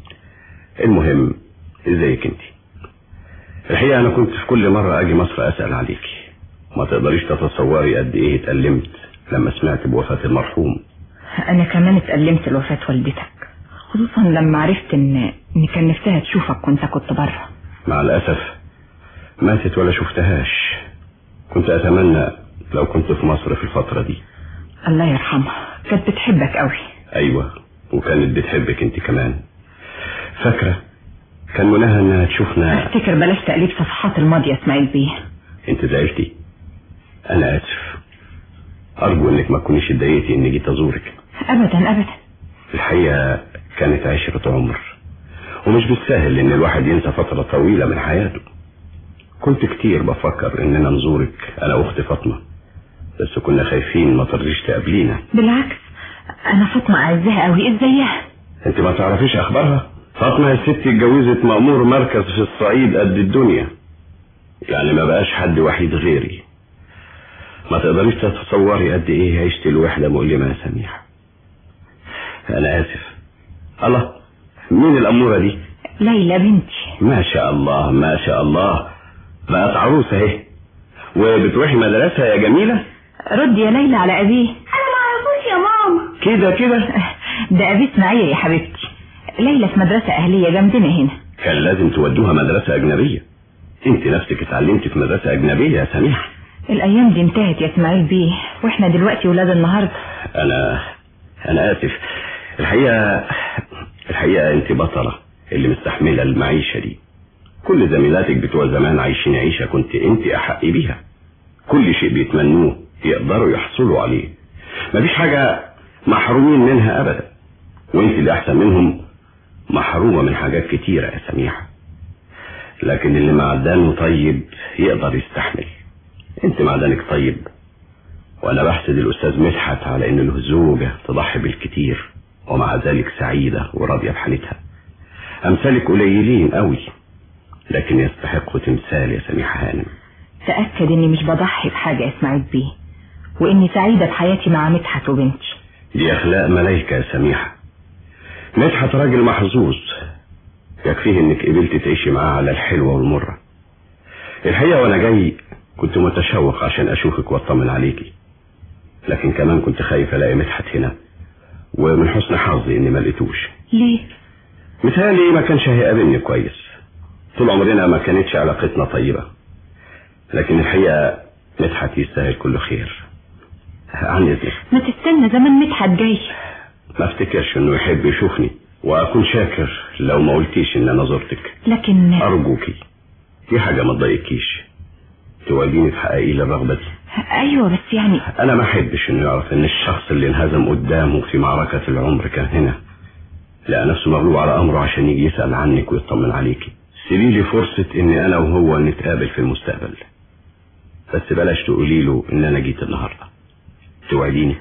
المهم ازيك انت الحقيقة أنا كنت في كل مرة أجي مصر أسأل عليكي ما تقدريش تتصوري قد إيه اتألمت لما سمعت بوفاة المرحوم انا كمان اتألمت لوفاة والدتك خصوصا لما عرفت ان ان كان نفسها تشوفك وانت كنت بره مع الأسف ماتت ولا شفتهاش كنت أتمنى لو كنت في مصر في الفترة دي الله يرحمها كانت بتحبك قوي أيوة وكانت بتحبك أنت كمان فاكرة كان مناها إنها تشوفنا افتكر بلاش تقليب صفحات الماضية اسماعيل بيه أنت زعلتي أنا آسف أرجو إنك ما تكونيش اتضايقتي إني جيت أزورك ابدا ابدا الحقيقة كانت عشرة عمر ومش بالسهل إن الواحد ينسى فترة طويلة من حياته كنت كتير بفكر إننا نزورك أنا وأختي فاطمة بس كنا خايفين ما ترضيش تقابلينا بالعكس انا فاطمة اعزها قوي ازيها انت ما تعرفيش اخبارها فاطمة يا ستي اتجوزت مأمور مركز في الصعيد قد الدنيا يعني ما بقاش حد وحيد غيري ما تقدريش تتصوري قد ايه عيشة الوحدة مؤلمة يا سميحة انا اسف الله مين الامورة دي ليلى بنتي ما شاء الله ما شاء الله بقت عروسة اهي وبتروحي مدرسة يا جميلة رد يا ليلى على ابيه انا ما اعرفوش يا ماما كده كده ده ابي اسماعيل يا حبيبتي ليلى في مدرسة اهلية جنبنا هنا كان لازم تودوها مدرسة اجنبية انت نفسك اتعلمتي في مدرسة اجنبية يا سميحة الايام دي انتهت يا اسماعيل بيه واحنا دلوقتي ولاد النهارده انا انا اسف الحقيقة الحقيقة انت بطلة اللي مستحملة المعيشة دي كل زميلاتك بتوع زمان عايشين عيشة كنت انت احق بيها كل شيء بيتمنوه يقدروا يحصلوا عليه مفيش حاجة محرومين منها ابدا وانت اللي احسن منهم محرومة من حاجات كتيرة يا سميحة لكن اللي معدنه طيب يقدر يستحمل انت معدنك طيب وانا بحسد الاستاذ مدحت على ان له زوجة تضحي بالكتير ومع ذلك سعيدة وراضية بحالتها امثالك قليلين قوي لكن يستحقوا تمثال يا سميحة هانم تأكد اني مش بضحي بحاجة يا اسماعيل بيه واني سعيدة بحياتي مع مدحت وبنتي دي اخلاق ملايكة يا سميحة مدحت راجل محظوظ يكفيه انك قبلت تعيشي معاه على الحلوة والمرة الحقيقة وانا جاي كنت متشوق عشان اشوفك واطمن عليكي لكن كمان كنت خايف الاقي مدحت هنا ومن حسن حظي اني ما لقيتوش ليه متهيألي ما كانش هيقابلني كويس طول عمرنا ما كانتش علاقتنا طيبة لكن الحقيقة مدحت يستاهل كل خير عن اذنك ما تستنى زمان مدحت جاي ما افتكرش انه يحب يشوفني واكون شاكر لو ما قلتيش ان انا زرتك لكن ارجوكي دي حاجة ما تضايقكيش تواليني تحققي لي الرغبة دي ايوه بس يعني انا ما احبش انه يعرف ان الشخص اللي انهزم قدامه في معركة العمر كان هنا لقى نفسه مغلوب على امره عشان يجي يسأل عنك ويطمن عليكي سيبي لي فرصة اني انا وهو نتقابل في المستقبل بس بلاش تقولي له ان انا جيت النهارده توعديني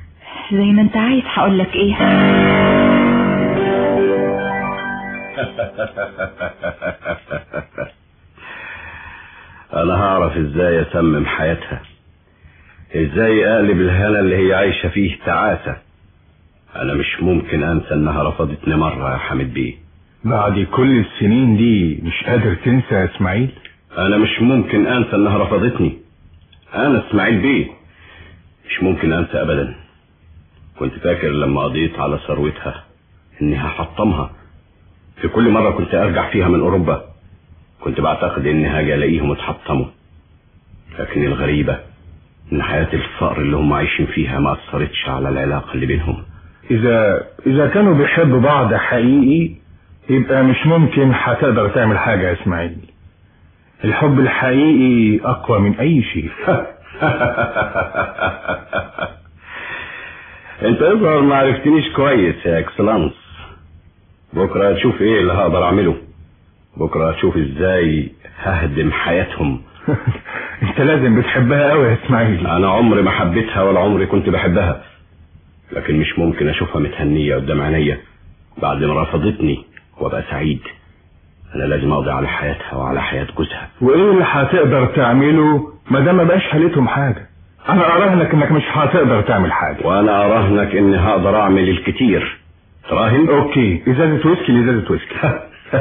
زي ما انت عايز هقول لك ايه انا هعرف ازاي اسمم حياتها ازاي اقلب الهنا اللي هي عايشة فيه تعاسة انا مش ممكن انسى انها رفضتني مرة يا حمد بيه بعد كل السنين دي مش قادر تنسى يا اسماعيل انا مش ممكن انسى انها رفضتني انا اسماعيل بيه مش ممكن انسى ابدا كنت فاكر لما قضيت على ثروتها اني هحطمها في كل مرة كنت ارجع فيها من اوروبا كنت بعتقد اني هاجي الاقيهم اتحطموا لكن الغريبة ان حياة الفقر اللي هم عايشين فيها ما اثرتش على العلاقة اللي بينهم اذا اذا كانوا بيحبوا بعض حقيقي يبقى مش ممكن هتقدر تعمل حاجة يا اسماعيل الحب الحقيقي اقوى من اي شيء انت يظهر ما عرفتنيش كويس يا اكسلانس بكرة هتشوف ايه اللي هقدر اعمله بكرة هتشوف ازاي ههدم حياتهم انت لازم بتحبها قوي يا اسماعيل انا عمري ما حبيتها ولا عمري كنت بحبها لكن مش ممكن اشوفها متهنية قدام عينيا بعد ما رفضتني وابقى سعيد انا لازم اقضي على حياتها وعلى حياة جوزها وايه اللي هتقدر تعمله ما دام ما بقاش حالتهم حاجة انا اراهنك انك مش هتقدر تعمل حاجة وانا اراهنك اني هقدر اعمل الكتير تراهن اوكي ازازة ويسكي لازازة ويسكي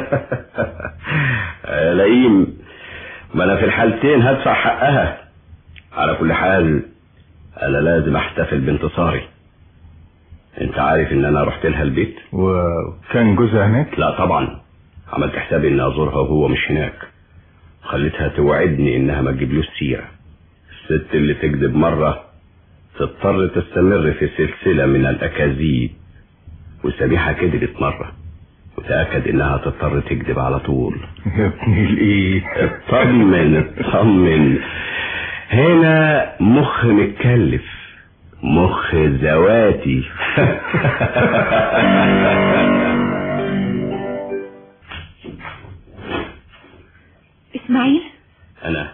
يا لئيم ما انا في الحالتين هدفع حقها على كل حال انا لازم احتفل بانتصاري انت عارف ان انا رحت لها البيت وكان جوزها هناك لا طبعا عملت حسابي اني ازورها وهو مش هناك خليتها توعدني انها ما تجيبلوش سيره الست اللي تكذب مره تضطر تستمر في سلسله من الاكاذيب وسميحه كذبت مره وتاكد انها تضطر تكذب على طول يا ابني الايه اطمن اطمن هنا مخ متكلف مخ ذواتي اسماعيل انا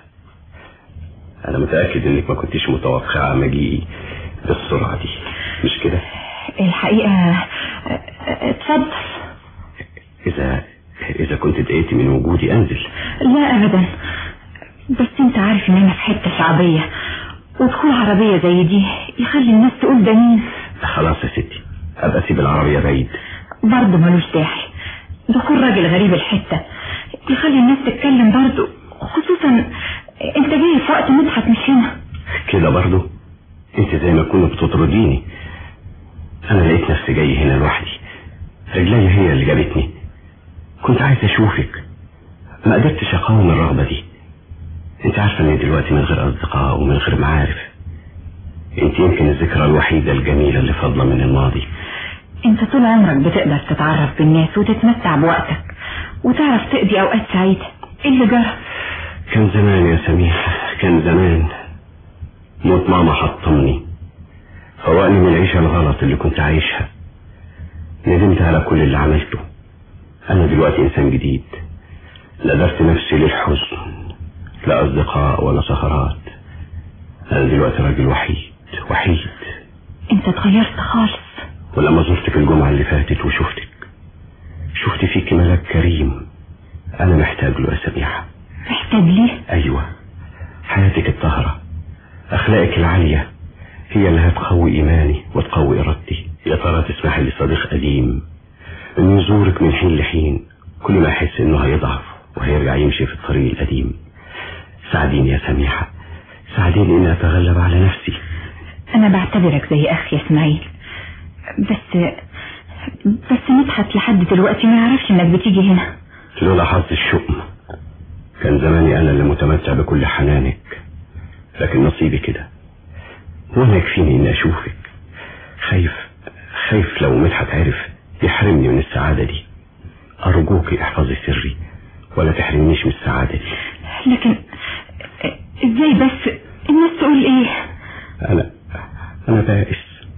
انا متاكد انك ما كنتيش متوقعه مجيئي بالسرعه دي مش كده الحقيقة اتفضل اذا اذا كنت اتضايقتي من وجودي انزل لا ابدا بس انت عارف ان انا في حتة شعبية ودخول عربية زي دي يخلي الناس تقول ده مين خلاص يا ستي ابقى اسيب العربيه بعيد برضه ملوش داعي دخول راجل غريب الحتة يخلي الناس تتكلم برضه خصوصا انت جاي في وقت مدحت مش هنا كده برضو انت زي ما كنت بتطرديني انا لقيت نفسي جاي هنا لوحدي رجلي هي اللي جابتني كنت عايز اشوفك ما قدرتش اقاوم الرغبة دي انت عارفة اني دلوقتي من غير اصدقاء ومن غير معارف انت يمكن الذكرى الوحيدة الجميلة اللي فاضلة من الماضي انت طول عمرك بتقدر تتعرف بالناس وتتمتع بوقتك وتعرف تقضي اوقات سعيدة ايه اللي جرى كان زمان يا سميحة كان زمان موت ماما حطمني فوقني من العيشة الغلط اللي كنت عايشها ندمت على كل اللي عملته أنا دلوقتي إنسان جديد نذرت نفسي للحزن لا أصدقاء ولا سهرات أنا دلوقتي راجل وحيد وحيد انت اتغيرت خالص ولما زرتك الجمعة اللي فاتت وشفتك شفت فيك ملاك كريم أنا محتاج له يا سميحة محتاج ليه أيوة حياتك الطاهرة أخلاقك العالية هي اللي هتقوي إيماني وتقوي إرادتي يا ترى تسمحي لصديق قديم إنه يزورك من حين لحين كل ما يحس إنه هيضعف وهيرجع يمشي في الطريق القديم ساعديني يا سميحة ساعديني إني أتغلب على نفسي انا بعتبرك زي اخي يا اسماعيل بس بس مدحت لحد دلوقتي ما يعرفش انك بتيجي هنا لولا حظ الشؤم كان زماني أنا اللي متمتع بكل حنانك لكن نصيبي كده وانا يكفيني اني اشوفك خايف خايف لو مدحت عرف يحرمني من السعادة دي ارجوك احفظي سري ولا تحرمنيش من السعادة دي لكن ازاي بس الناس تقول ايه انا انا بائس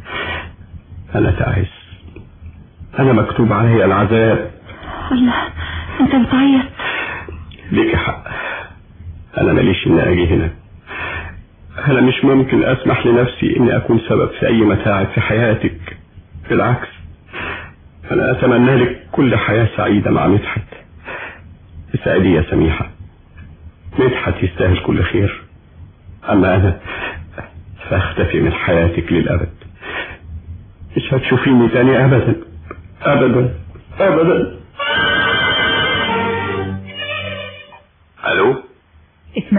انا تعس انا مكتوب علي العذاب الله انت بتعيط ليك حق انا ماليش اني اجي هنا انا مش ممكن اسمح لنفسي اني اكون سبب في اي متاعب في حياتك بالعكس انا اتمنى لك كل حياة سعيدة مع مدحت اسعدي يا سميحة مدحت يستاهل كل خير اما انا فاختفي من حياتك للابد مش هتشوفيني تاني ابدا ابدا ابدا الو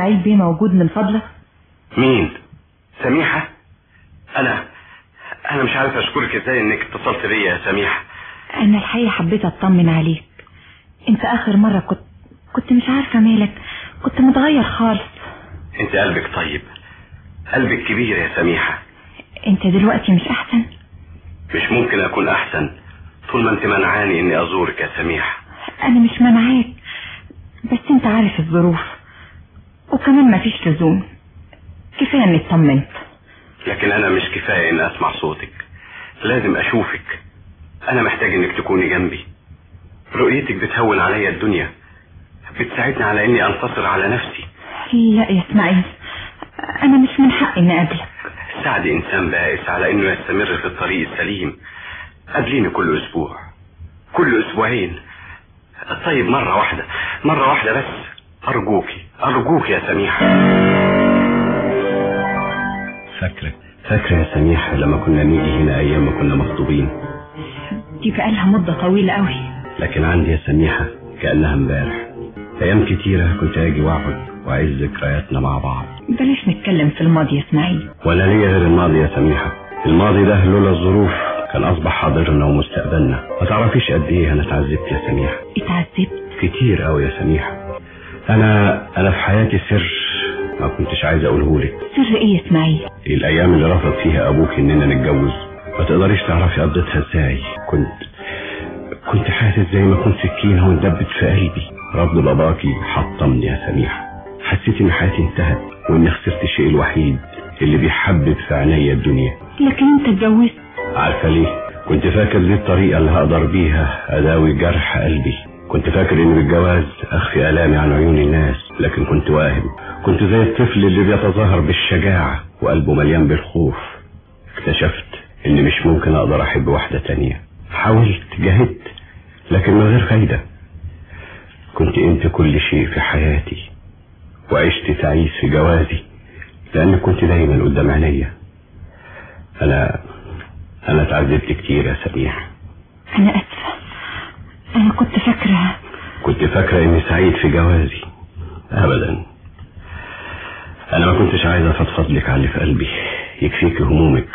اسماعيل بيه موجود من فضلك مين سميحة انا انا مش عارف اشكرك ازاي انك اتصلت بيا يا سميحة انا الحقيقه حبيت اطمن عليك انت اخر مره كنت كنت مش عارفه مالك كنت متغير خالص انت قلبك طيب قلبك كبير يا سميحة انت دلوقتي مش احسن مش ممكن اكون احسن طول ما انت منعاني اني ازورك يا سميحة انا مش منعاك بس انت عارف الظروف وكمان مفيش لزوم كفايه اني اطمنت لكن انا مش كفاية ان اسمع صوتك لازم اشوفك انا محتاج انك تكوني جنبي رؤيتك بتهون عليا الدنيا بتساعدني على اني انتصر على نفسي لا يا اسماعيل انا مش من حقي اني اقابلك ساعدي انسان بائس على انه يستمر في الطريق السليم قابليني كل اسبوع كل اسبوعين طيب مرة واحدة مرة واحدة بس ارجوكي ارجوك يا سميحة فاكرة فاكرة يا سميحة لما كنا نيجي هنا ايام ما كنا مخطوبين دي بقالها مده طويله قوي لكن عندي يا سميحة كأنها امبارح ايام كتيرة كنت اجي واقعد واعيش ذكرياتنا مع بعض بلاش نتكلم في الماضي يا اسماعيل ولا ليا غير الماضي يا سميحة الماضي ده لولا الظروف كان اصبح حاضرنا ومستقبلنا ما تعرفيش قد ايه انا اتعذبت يا سميحة اتعذبت كتير قوي يا سميحة انا انا في حياتي سر ما كنتش عايز اقوله لك سر ايه يا اسماعيل الايام اللي رفض فيها ابوك اننا نتجوز ما تقدريش تعرفي قضيتها ازاي كنت كنت حاسس زي ما كنت سكينة وندبت في قلبي رفض باباكي حطمني يا سميحة حسيت ان حياتي انتهت واني خسرت الشيء الوحيد اللي بيحبب في عينيا الدنيا لكن انت اتجوزت عارفة ليه كنت فاكر دي الطريقة اللي هقدر بيها اداوي جرح قلبي كنت فاكر ان بالجواز اخفي الامي عن عيون الناس لكن كنت واهم كنت زي الطفل اللي بيتظاهر بالشجاعة وقلبه مليان بالخوف اكتشفت ان مش ممكن اقدر احب واحدة تانية حاولت جاهدت لكن من غير فايدة كنت انت كل شيء في حياتي وعشت تعيس في جوازي لانك كنت دايما قدام عينيا انا انا اتعذبت كتير يا سميح انا اسفه انا كنت فاكره كنت فاكرة اني سعيد في جوازي ابدا انا ما كنتش عايز افضفض لك على اللي في قلبي يكفيك همومك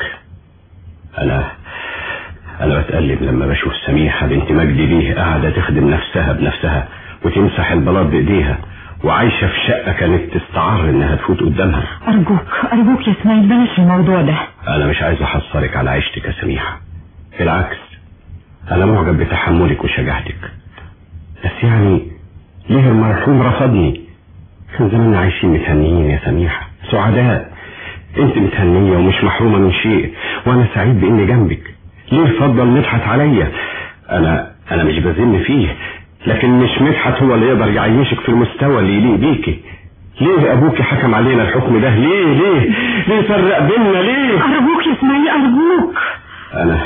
انا انا بتألم لما بشوف سميحة بنت مجدي بيه قاعدة تخدم نفسها بنفسها وتمسح البلاط بايديها وعايشة في شقة كانت تستعر انها تفوت قدامها ارجوك ارجوك يا اسماعيل بلاش الموضوع ده انا مش عايز احصرك على عيشتك يا سميحة بالعكس انا معجب بتحملك وشجاعتك بس يعني ليه المرحوم رفضني كان زماننا عايشين متهنيين يا سميحة سعداء انت متهنية ومش محرومة من شيء وانا سعيد باني جنبك ليه فضل مدحت عليا انا انا مش بذم فيه لكن مش مدحت هو اللي يقدر يعيشك في المستوى اللي يليق بيكي ليه ابوك حكم علينا الحكم ده ليه ليه ليه فرق بينا ليه ارجوك يا اسماعيل ارجوك انا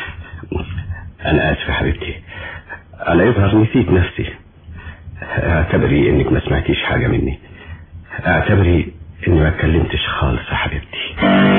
انا اسف يا حبيبتي انا يظهر نسيت نفسي اعتبري انك ما سمعتيش حاجة مني اعتبري اني ما اتكلمتش خالص يا حبيبتي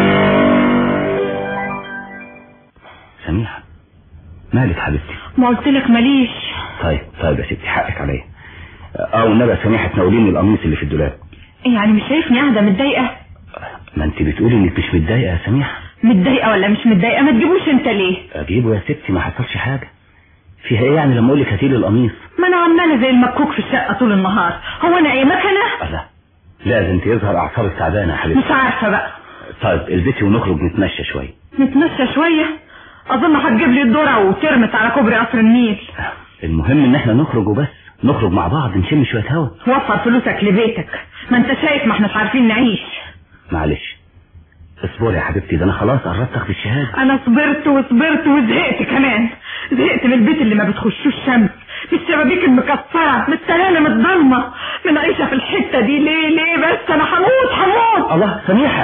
سميحة مالك حبيبتي ما قلت لك ماليش طيب طيب يا ستي حقك عليا اه والنبي يا سميحة تناوليني القميص اللي في الدولاب يعني مش شايفني قاعده متضايقه ما انت بتقولي انك مش متضايقة يا سميحة متضايقه ولا مش متضايقه ما تجيبوش انت ليه اجيبه يا ستي ما حصلش حاجة فيها ايه يعني لما اقول لك هاتيلي القميص ما انا عماله زي المكوك في الشقه طول النهار هو انا ايه مكنه لا لازم تظهر اعصابك تعبانة يا حبيبتي مش عارفه بقى طيب البسي ونخرج نتمشى شوية نتمشى شويه اظن هتجيب لي الذره وترمس على كوبري قصر النيل المهم ان احنا نخرج وبس نخرج مع بعض نشم شوية هوا وفر فلوسك لبيتك ما انت شايف ما احناش عارفين نعيش معلش اصبري يا حبيبتي ده انا خلاص قربت اخد الشهادة انا صبرت وصبرت وزهقت كمان زهقت من البيت اللي ما بتخشوش شمس من الشبابيك المكسرة من السلالم الضلمة من عيشة في الحتة دي ليه ليه بس انا هموت هموت الله سميحة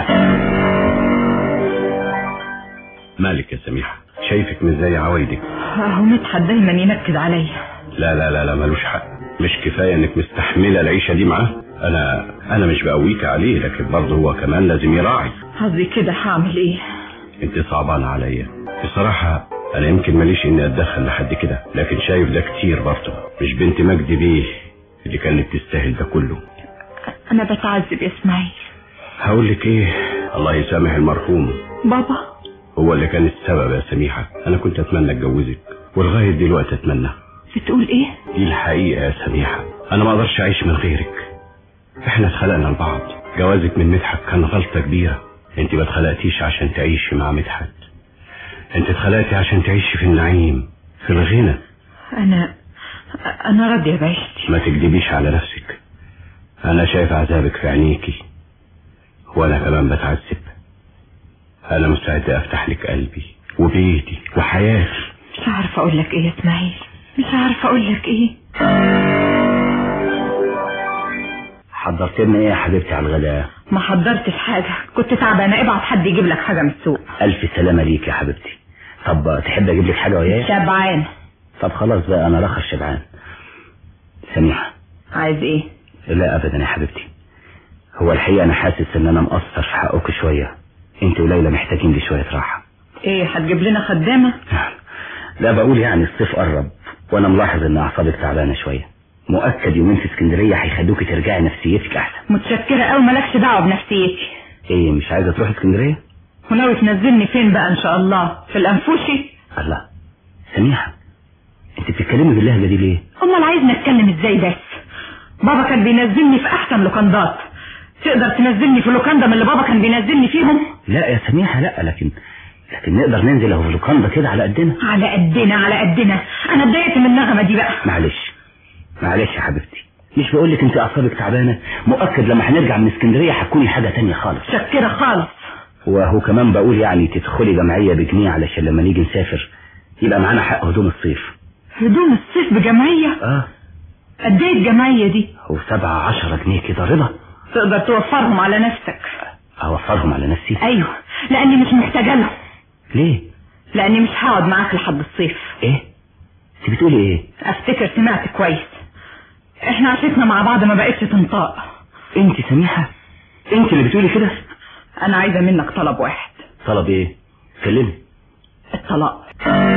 مالك يا سميحة شايفك مش زي عوايدك اهو مدحت دايما ينكد عليا لا لا لا لا ملوش حق مش كفاية انك مستحملة العيشة دي معاه انا انا مش بقويك عليه لكن برضه هو كمان لازم يراعي قصدي كده هعمل ايه انت صعبان عليا بصراحة انا يمكن ماليش اني اتدخل لحد كده لكن شايف ده كتير برضه مش بنت مجدي بيه اللي كانت تستاهل ده كله انا بتعذب يا اسماعيل هقول لك ايه الله يسامح المرحوم بابا هو اللي كان السبب يا سميحة انا كنت اتمنى اتجوزك ولغاية دلوقتي اتمنى بتقول ايه دي الحقيقة يا سميحة انا ما اقدرش اعيش من غيرك احنا اتخلقنا لبعض جوازك من مدحت كان غلطة كبيرة انت ما اتخلقتيش عشان تعيشي مع مدحت انت اتخلقتي عشان تعيشي في النعيم في الغنى انا انا راضيه بعيشتي ما تكدبيش على نفسك انا شايف عذابك في عينيكي وانا كمان بتعذب انا مستعد افتح لك قلبي وبيتي وحياتي مش عارفه اقول لك ايه يا اسماعيل مش عارفه اقول لك ايه حضرت لنا ايه يا حبيبتي على الغداء ما حضرتش حاجه كنت تعبانه ابعت حد يجيب لك حاجه من السوق الف سلامه ليك يا حبيبتي طب تحب اجيب لك حاجه ويايا شبعان طب خلاص بقى انا رخص شبعان سميحه عايز ايه لا ابدا يا حبيبتي هو الحقيقه انا حاسس ان انا مقصر في حقك شويه انت وليلى محتاجين لي شويه راحه ايه هتجيب لنا خدامه لا بقول يعني الصيف قرب وانا ملاحظ ان اعصابك تعبانه شويه مؤكد يومين في اسكندريه هيخلوكي ترجعي نفسيتك احسن متشكره قوي مالكش دعوه بنفسيتي ايه مش عايزه تروحي اسكندريه وناوي تنزلني فين بقى ان شاء الله في الانفوشي الله سميحه انت بتتكلمي باللهجه دي ليه امال عايزني اتكلم ازاي بس بابا كان بينزلني في احسن لوكندات تقدر تنزلني في لوكاندا من اللي بابا كان بينزلني فيهم لا يا سميحه لا لكن لكن نقدر ننزل اهو في لوكاندا كده على قدنا على قدنا على قدنا انا اتضايقت من النغمه دي بقى معلش معلش يا حبيبتي مش بقول لك انت اعصابك تعبانه مؤكد لما هنرجع من اسكندريه هتكوني حاجه تانية خالص متشكره خالص وهو كمان بقول يعني تدخلي جمعيه بجنيه علشان لما نيجي نسافر يبقى معانا حق هدوم الصيف هدوم الصيف بجمعيه اه قد ايه الجمعيه دي هو سبعة عشرة جنيه كده رضا تقدر توفرهم على نفسك اوفرهم على نفسي ايوه لاني مش محتاجه لهم ليه لاني مش هقعد معاك لحد الصيف ايه انت بتقولي ايه افتكر سمعت كويس احنا عشتنا مع بعض ما بقتش تنطاق انت سميحه انت اللي بتقولي كده انا عايزه منك طلب واحد طلب ايه كلمني الطلاق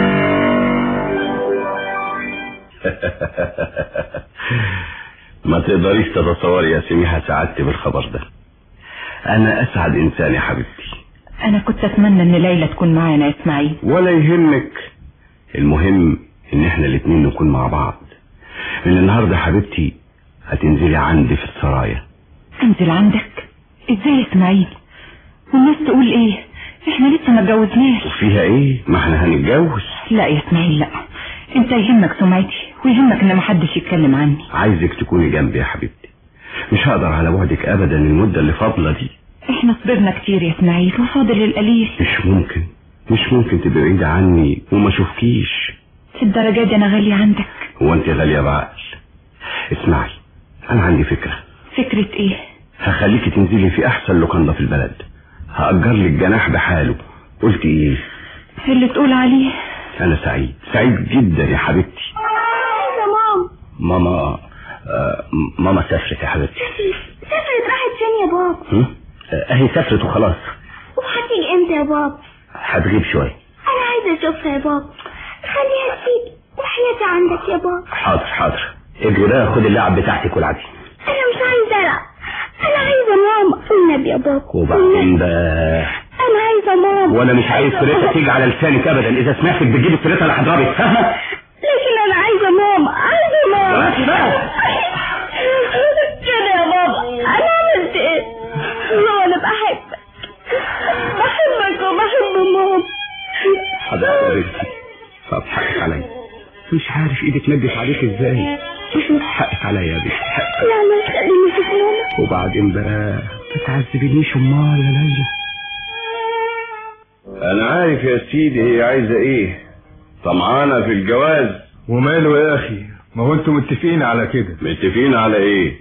ما تقدريش تتصوري يا سميحة سعادتي بالخبر ده انا اسعد انسان يا حبيبتي انا كنت اتمنى ان ليلى تكون معانا يا اسماعيل ولا يهمك المهم ان احنا الاتنين نكون مع بعض من النهارده يا حبيبتي هتنزلي عندي في السرايا انزل عندك ازاي يا اسماعيل والناس تقول ايه احنا لسه ما اتجوزناش وفيها ايه ما احنا هنتجوز لا يا اسماعيل لا انت يهمك سمعتي ويهمك ان محدش يتكلم عني عايزك تكوني جنبي يا حبيبتي مش هقدر على بعدك ابدا المدة اللي فاضلة دي احنا صبرنا كتير يا اسماعيل وفاضل القليل مش ممكن مش ممكن تبقي بعيدة عني وما اشوفكيش في الدرجة دي انا غالية عندك هو انت غالية بعقل اسمعي انا عندي فكرة فكرة ايه هخليكي تنزلي في احسن لوكاندا في البلد هأجر لك جناح بحاله قلت ايه اللي تقول عليه انا سعيد سعيد جدا يا حبيبتي عايزة مام ماما آه ماما سافرت يا حبيبتي سافرت راحت فين يا بابا هم؟ آه، اهي سافرت وخلاص وهتيجي امتى يا بابا هتغيب شويه انا عايزة اشوفها يا بابا خليها تسيب وحياتي عندك يا بابا حاضر حاضر اجري بقى خد اللعب بتاعتك والعبي انا مش عايزة العب انا عايزة ماما والنبي يا بابا وبعدين بقى انا عايزة ماما وانا مش عايز سيرتها تيجي على لسانك ابدا اذا سمعتك بتجيب سيرتها اللي هضربك فاهمه لكن انا عايزة ماما عايزة ماما دلوقتي بقى. كده يا بابا انا عملت ايه لا انا بحبك بحبك وبحب ماما حاضر يا بنتي طب حقك عليا مش عارف ايدك نجت عليك ازاي حقك عليا يا بنتي حقك لا ما تخليني اشوف ماما وبعدين بقى ما تعذبنيش امال يا ليلى انا عارف يا سيدي هي عايزه ايه طمعانه في الجواز وماله يا اخي ما هو انتم متفقين على كده متفقين على ايه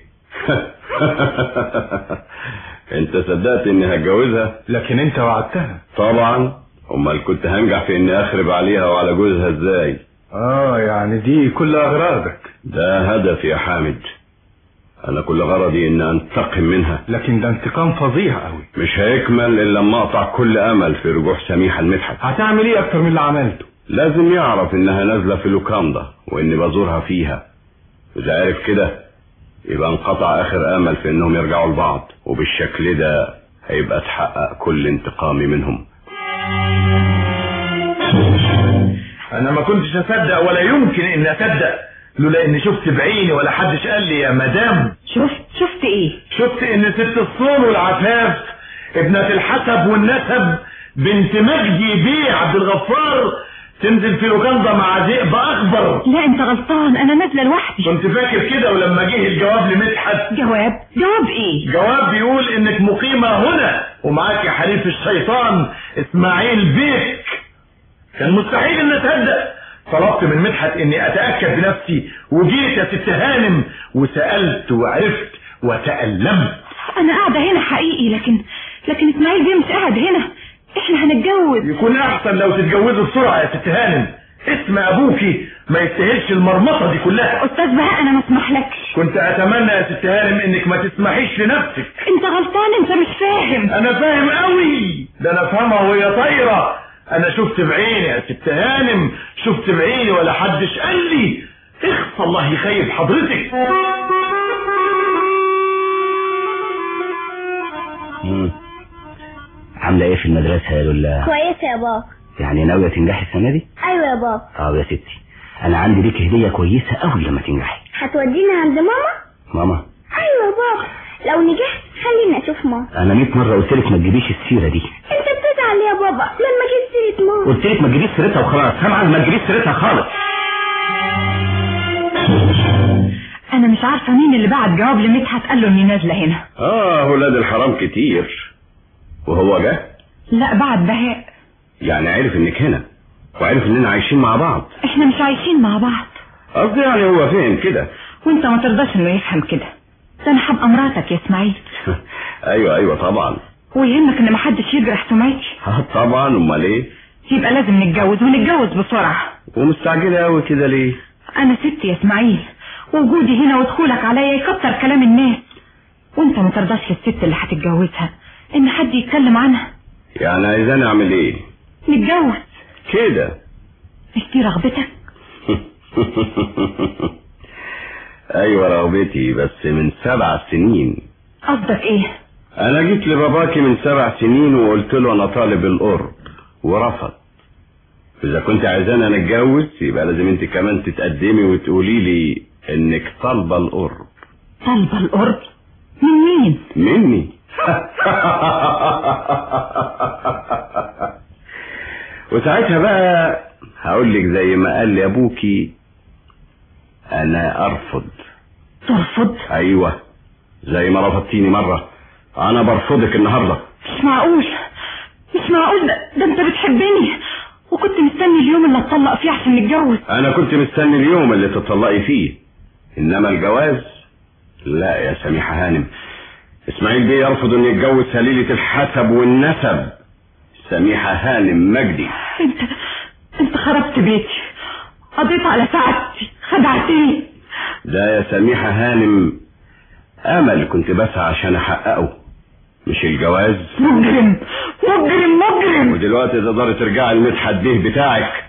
انت صدقت اني هتجوزها لكن انت وعدتها طبعا امال كنت هنجح في اني اخرب عليها وعلى جوزها ازاي اه يعني دي كل اغراضك ده هدف يا حامد انا كل غرضي ان انتقم منها لكن ده انتقام فظيع قوي مش هيكمل الا لما اقطع كل امل في رجوع سميحه المدحت هتعمل ايه اكتر من اللي عملته لازم يعرف انها نازله في لوكاندا واني بزورها فيها اذا عرف كده يبقى انقطع اخر امل في انهم يرجعوا لبعض وبالشكل ده هيبقى اتحقق كل انتقامي منهم انا ما كنتش اصدق ولا يمكن اني اصدق لولا اني شفت بعيني ولا حدش قال لي يا مدام شفت شفت ايه شفت ان ست الصون والعفاف ابنة الحسب والنسب بنت مجدي بيه عبد الغفار تنزل في لوكاندا مع ذئب اخبر لا انت غلطان انا نازله لوحدي كنت فاكر كده ولما جه الجواب لمدحت جواب جواب ايه جواب بيقول انك مقيمة هنا ومعاك حليف الشيطان اسماعيل بيك كان مستحيل ان اصدق طلبت من مدحت اني اتاكد بنفسي وجيت يا ست هانم وسالت وعرفت وتالمت انا قاعده هنا حقيقي لكن لكن اسماعيل بيه مش قاعد هنا احنا هنتجوز يكون احسن لو تتجوزوا بسرعه يا ست هانم اسم ابوكي ما يستاهلش المرمطه دي كلها استاذ بهاء انا ما اسمحلكش كنت اتمنى يا ست هانم انك ما تسمحيش لنفسك انت غلطان انت مش فاهم انا فاهم قوي ده انا فاهمها وهي طايره انا شفت بعيني يا ست هانم شفت بعيني ولا حدش قال لي اخص الله يخيب حضرتك مم. عامله ايه في المدرسه يا لولا كويسة يا بابا يعني ناويه تنجحي السنه دي ايوه يا بابا طب يا ستي انا عندي ليك هديه كويسه قوي لما تنجحي هتودينا عند ماما ماما ايوه يا بابا لو نجحت خليني اشوف ماما انا 100 مره قلت لك ما تجيبيش السيره دي انت بتزعل ليه يا بابا لما جبت سيرة ماما قلت لك ما تجيبيش سيرتها وخلاص سامعه ما تجيبيش سيرتها خالص انا مش عارفه مين اللي بعت جواب لمدحت قال له اني نازله هنا اه ولاد الحرام كتير وهو جه لا بعت بهاء يعني عرف انك هنا وعرف اننا عايشين مع بعض احنا مش عايشين مع بعض قصدي يعني هو فهم كده وانت ما ترضاش انه يفهم كده ده انا هبقى مراتك يا اسماعيل ايوه ايوه طبعا ويهمك ان محدش يجرح سمعتي اه طبعا امال ايه يبقى لازم نتجوز ونتجوز بسرعه ومستعجله قوي كده ليه انا ست يا اسماعيل وجودي هنا ودخولك عليا يكتر كلام الناس وانت ما ترضاش للست اللي هتتجوزها ان حد يتكلم عنها يعني عايزاني اعمل ايه نتجوز كده مش دي رغبتك ايوه رغبتي بس من سبع سنين قصدك ايه انا جيت لباباكي من سبع سنين وقلت له انا طالب القرب ورفض اذا كنت عايزانا نتجوز يبقى لازم انت كمان تتقدمي وتقولي لي انك طالبه القرب طالبه القرب من مين مني وساعتها بقى هقول لك زي ما قال لي ابوكي انا ارفض ترفض ايوه زي ما رفضتيني مره انا برفضك النهارده مش معقول مش معقول ده, ده انت بتحبني وكنت مستني اليوم اللي اتطلق فيه عشان نتجوز انا كنت مستني اليوم اللي تطلقي فيه انما الجواز لا يا سميحه هانم اسماعيل بيه يرفض ان يتجوز سليله الحسب والنسب سميحه هانم مجدي انت انت خربت بيتي قضيت على سعادتي خدعتني ده يا سميحه هانم امل كنت بسعى عشان احققه مش الجواز مجرم مجرم مجرم ودلوقتي تقدري ترجعي لمدحت بيه بتاعك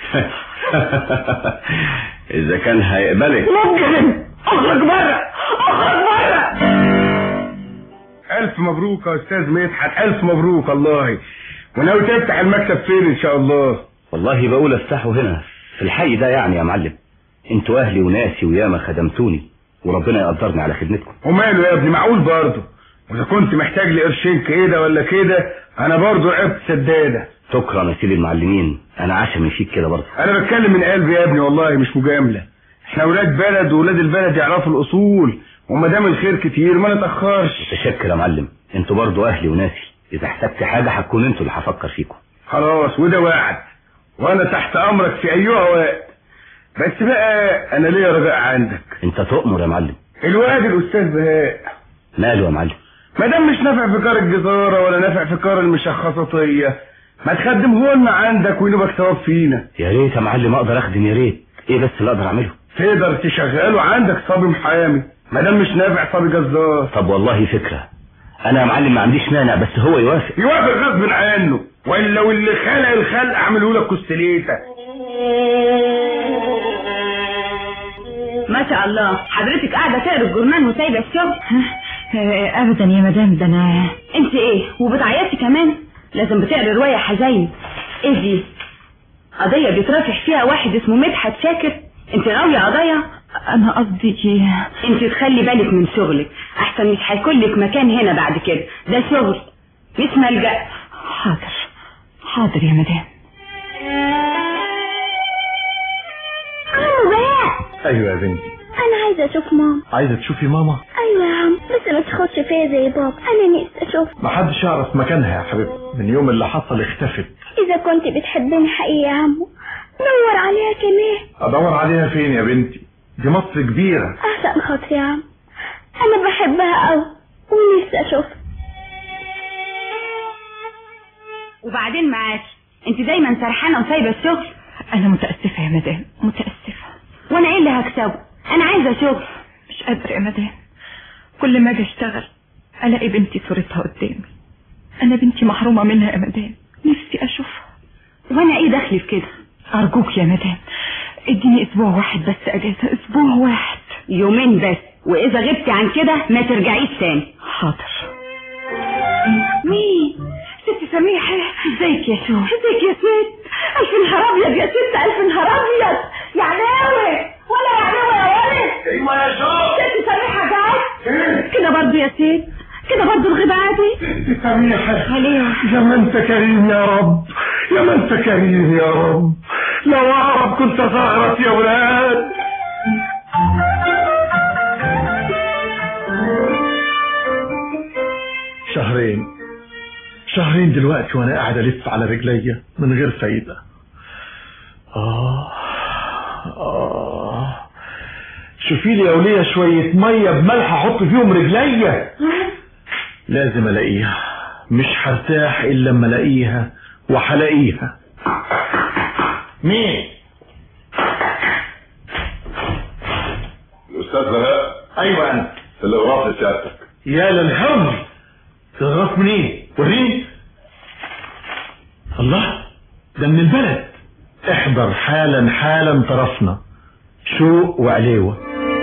اذا كان هيقبلك مجرم اخرج بره اخرج بره ألف مبروك يا أستاذ مدحت ألف مبروك الله وناوي تفتح المكتب فين إن شاء الله والله بقول افتحه هنا في الحي ده يعني يا معلم انتوا اهلي وناسي وياما خدمتوني وربنا يقدرني على خدمتكم وماله يا ابني معقول برضه وإذا كنت محتاج لي قرشين كده ولا كده أنا برضه رقبت سدادة شكرا يا سيدي المعلمين انا عشمي فيك كده برضه أنا بتكلم من قلبي يا ابني والله مش مجاملة احنا ولاد بلد وولاد البلد يعرفوا الأصول وما دام الخير كتير ما نتأخرش متشكر يا معلم انتوا برضه اهلي وناسي اذا احتجت حاجه هتكون انتوا اللي هفكر فيكم خلاص وده وعد وانا تحت امرك في ايها وقت بس بقى انا ليا رجاء عندك انت تؤمر يا معلم الواد الاستاذ بهاء ماله يا معلم ما دام مش نافع في كار الجزاره ولا نافع في كار المشخصاتيه ما تخدمه لنا عندك وينوبك ثواب فينا يا ريت يا معلم اقدر اخدم يا ريت ايه بس اللي اقدر اعمله تقدر تشغله عندك صبي محامي ما دام مش نافع صبي جزار طب والله فكره انا يا معلم ما عنديش مانع بس هو يوافق يوافق غصب عنه ولا واللي خلق الخلق اعمله لك كستليته ما ما شاء الله حضرتك قاعده تقرا الجورنال وسايبه الشغل آه، ابدا يا مدام ده انا انت ايه وبتعيطي كمان لازم بتقري روايه حزين ايه دي قضيه بيترافع فيها واحد اسمه مدحت شاكر انت غاويه قضيه انا قصدي انت تخلي بالك من شغلك احسن مش هيكون لك مكان هنا بعد كده ده شغل مش ملجأ حاضر حاضر يا مدام عمو بهاء ايوه يا بنتي انا عايزه اشوف ماما عايزه تشوفي ماما ايوه يا عم بس ما تاخدش فيا زي بابا انا نفسي اشوف محدش يعرف مكانها يا حبيبتي من يوم اللي حصل اختفت اذا كنت بتحبني حقيقي يا عمو دور عليها كمان ادور عليها فين يا بنتي دي مصر كبيره عشان خاطري يا عم انا بحبها قوي ونفسي اشوفها وبعدين معاكي انت دايما سرحانه وسايبه الشغل انا متاسفه يا مدام متاسفه وانا ايه اللي هكسبه انا عايزه شغل مش قادره يا مدام كل ما اجي اشتغل الاقي بنتي صورتها قدامي انا بنتي محرومه منها يا مدام نفسي اشوفها وانا ايه دخلي في كده ارجوك يا مدام اديني اسبوع واحد بس اجازه اسبوع واحد يومين بس واذا غبتي عن كده ما ترجعيش تاني حاضر مين ست سميحه ازيك يا شو ازيك يا ست الف نهار ابيض يا ست الف نهار ابيض يا علاوي ولا يا علاوي يا ولد ايوه يا شو ست سميحه جت كده برضه يا ست كده برضه الغيبه عادي سميحه عليه يا ما انت كريم يا رب يا ما انت كريم يا رب لو اعرف كنت زغرت يا ولاد شهرين شهرين دلوقتي وانا قاعد الف على رجليا من غير فايده اه اه شوفي لي يا وليه شويه ميه بملح احط فيهم رجليا لازم الاقيها مش هرتاح الا لما الاقيها وهلاقيها مين الاستاذ بهاء ايوه انا الاغراض لسيادتك يا للهم تغرف منين وريني الله ده من البلد احضر حالا حالا طرفنا شوق وعليوه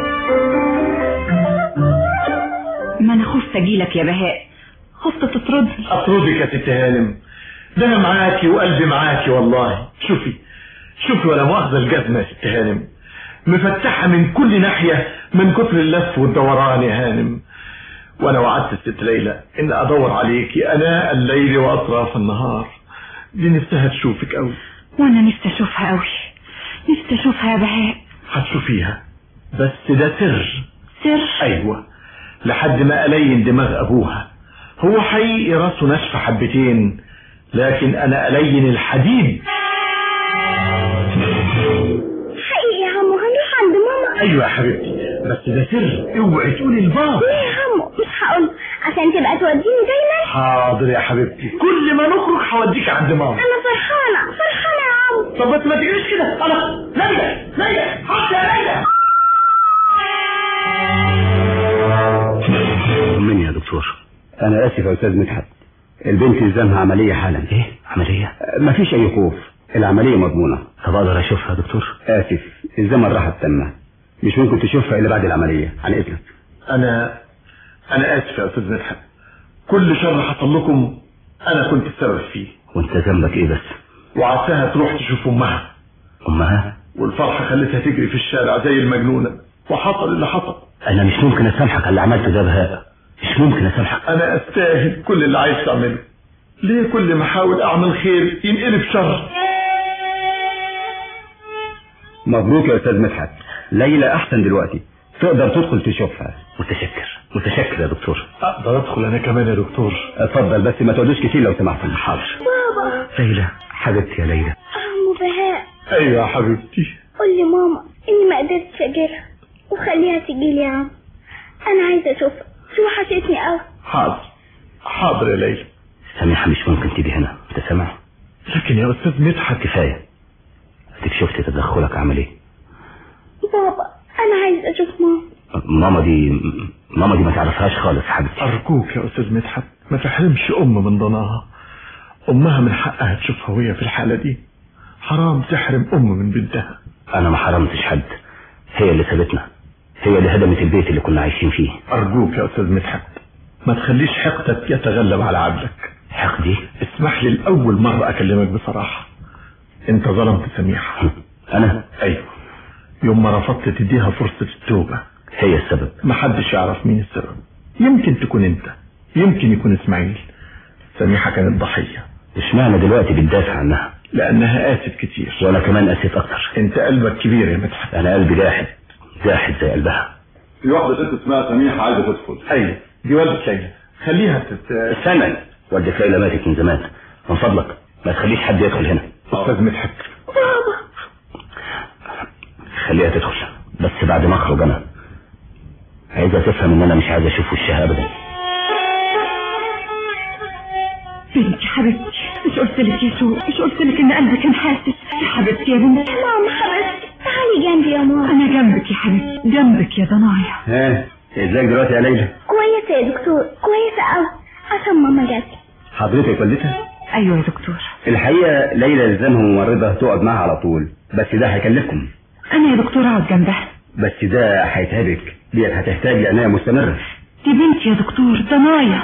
ما انا خفت اجيلك يا بهاء خفت تطردني اطردك يا ست هانم ده انا معاكي وقلبي معاكي والله شوفي شوفي ولا مؤاخذه الجزمه يا ست هانم مفتحه من كل ناحيه من كتر اللف والدوران يا هانم وانا وعدت الست ليلى ان ادور عليكي اناء الليل واطراف النهار دي نفسها تشوفك قوي وانا نفسي اشوفها قوي نفسي اشوفها يا بهاء هتشوفيها بس ده سر سر ايوه لحد ما الين دماغ ابوها هو حقيقي راسه ناشفه حبتين لكن انا الين الحديد حقيقي يا عمو هنروح عند ماما ايوه يا حبيبتي بس ده سر اوعي تقولي لبابا ليه يا عمو مش هقول عشان تبقى توديني دايما حاضر يا حبيبتي كل ما نخرج هوديك عند ماما انا فرحانه فرحانه يا عمو طب بس ما تجريش كده خلاص ليلى ليلى حط يا ليلى طمني يا دكتور انا اسف يا استاذ مدحت البنت الزامها عمليه حالا ايه عمليه مفيش اي خوف العمليه مضمونه طب اقدر اشوفها يا دكتور اسف الزمن راحت تامه مش ممكن تشوفها الا بعد العمليه عن اذنك انا انا اسف يا استاذ مدحت كل شر حصل لكم انا كنت السبب فيه وانت ذنبك ايه بس وعساها تروح تشوف امها امها والفرحه خلتها تجري في الشارع زي المجنونه وحصل اللي حصل انا مش ممكن اسامحك على اللي عملته ده بهاء مش ممكن اسامحك انا استاهل كل اللي عايز تعمله ليه كل ما احاول اعمل خير ينقلب شر مبروك يا استاذ مدحت ليلى احسن دلوقتي تقدر تدخل تشوفها متشكر متشكر يا دكتور اقدر ادخل انا كمان يا دكتور اتفضل بس ما تقعدوش كتير لو سمحت حاضر بابا ليلى حبيبتي يا ليلى عمو بهاء ايوه يا حبيبتي قول لي ماما اني ما قدرتش اجيلها وخليها تجيلي يا عم انا عايزه اشوفها دي وحشتني قوي حاضر حاضر يا ليلى سميحة مش ممكن تيجي هنا انت سامع لكن يا استاذ مدحت كفاية اديك شفت تدخلك عمل ايه بابا انا عايزه اشوف ماما ماما دي ماما دي ما تعرفهاش خالص حبيبتي ارجوك يا استاذ مدحت ما تحرمش ام من ضناها امها من حقها تشوفها وهي في الحاله دي حرام تحرم ام من بنتها انا ما حرمتش حد هي اللي سابتنا هي اللي هدمت البيت اللي كنا عايشين فيه ارجوك يا استاذ مدحت ما تخليش حقدك يتغلب على عدلك حقدي اسمح لي لاول مره اكلمك بصراحه انت ظلمت سميحه انا ايوه يوم ما رفضت تديها فرصه التوبه هي السبب محدش يعرف مين السبب يمكن تكون انت يمكن يكون اسماعيل سميحه كانت ضحيه اشمعنى دلوقتي بتدافع عنها لانها قاست كتير وانا كمان قسيت اكتر انت قلبك كبير يا مدحت انا قلبي جاحد جاحد زي قلبها في واحدة ست اسمها سميحة عايزة تدخل ايوه دي والدة ليلى خليها تت... استنى والدة ليلى ماتت من زمان من فضلك ما تخليش حد يدخل هنا استاذ مدحت بابا خليها تدخل بس بعد ما اخرج انا عايزها تفهم ان انا مش عايز اشوف وشها ابدا بنتي حبيبتي مش قلت لك يا سوق مش قلت لك ان قلبي كان حاسس يا حبيبتي يا بنتي ماما حبيبتي تعالي جنبي يا ماما انا جنبك يا حبيبتي جنبك يا ضنايا ها ازيك دلوقتي يا ليلى كويسة يا دكتور كويسة أوي عشان ماما جت حضرتك والدتها ايوه يا دكتور الحقيقه ليلى لزمها ممرضه تقعد معاها على طول بس ده هيكلفكم انا يا دكتور اقعد جنبها بس ده هيتعبك ديت هتحتاج لعنايه مستمره دي بنتي يا دكتور ضنايا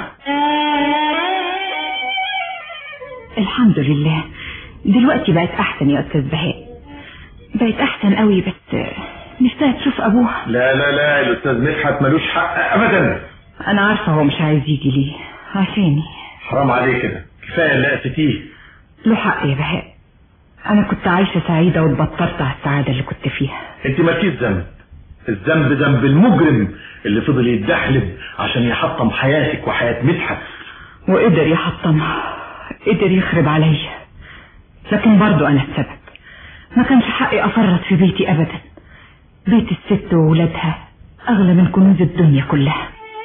الحمد لله دلوقتي بقت احسن يا استاذ بهاء بقت احسن قوي بس نفسها تشوف ابوها لا لا لا الاستاذ مدحت ملوش حق ابدا انا عارفه هو مش عايز يجي ليه عشاني حرام عليك كده كفايه اللي قستيه له حق يا بهاء انا كنت عايشه سعيده واتبطرت على السعاده اللي كنت فيها انت مالكيش ذنب الذنب ذنب المجرم اللي فضل يتدحلب عشان يحطم حياتك وحياه مدحت وقدر يحطمها قدر يخرب عليا لكن برضو انا السبب ما كانش حقي افرط في بيتي ابدا بيت الست وولادها اغلى من كنوز الدنيا كلها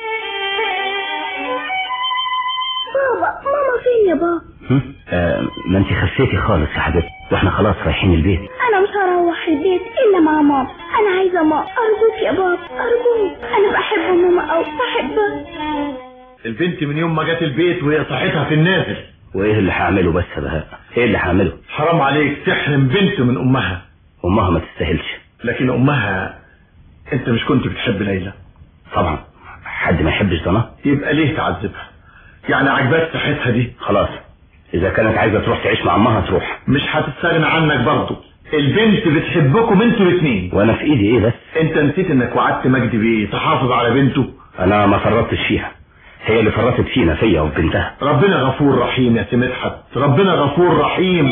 بابا ماما فين يا بابا هم؟ آه ما انت خسيتي خالص يا حبيبتي واحنا خلاص رايحين البيت انا مش هروح البيت الا مع ماما انا عايزه ماما ارجوك يا بابا ارجوك انا بحب ماما او بحبها البنت من يوم ما جت البيت وهي صحتها في النازل وايه اللي هعمله بس يا بهاء ايه اللي هعمله حرام عليك تحرم بنت من امها امها ما تستاهلش لكن امها انت مش كنت بتحب ليلى طبعا حد ما يحبش ضنا يبقى ليه تعذبها يعني عجباك صحتها دي خلاص اذا كانت عايزه تروح تعيش مع امها تروح مش هتستغنى عنك برضه البنت بتحبكم انتوا الاثنين وانا في ايدي ايه بس انت نسيت انك وعدت مجدي بيه تحافظ على بنته انا ما فرطتش فيها هي اللي فرطت فينا فيا وفي بنتها ربنا غفور رحيم يا سي مدحت ربنا غفور رحيم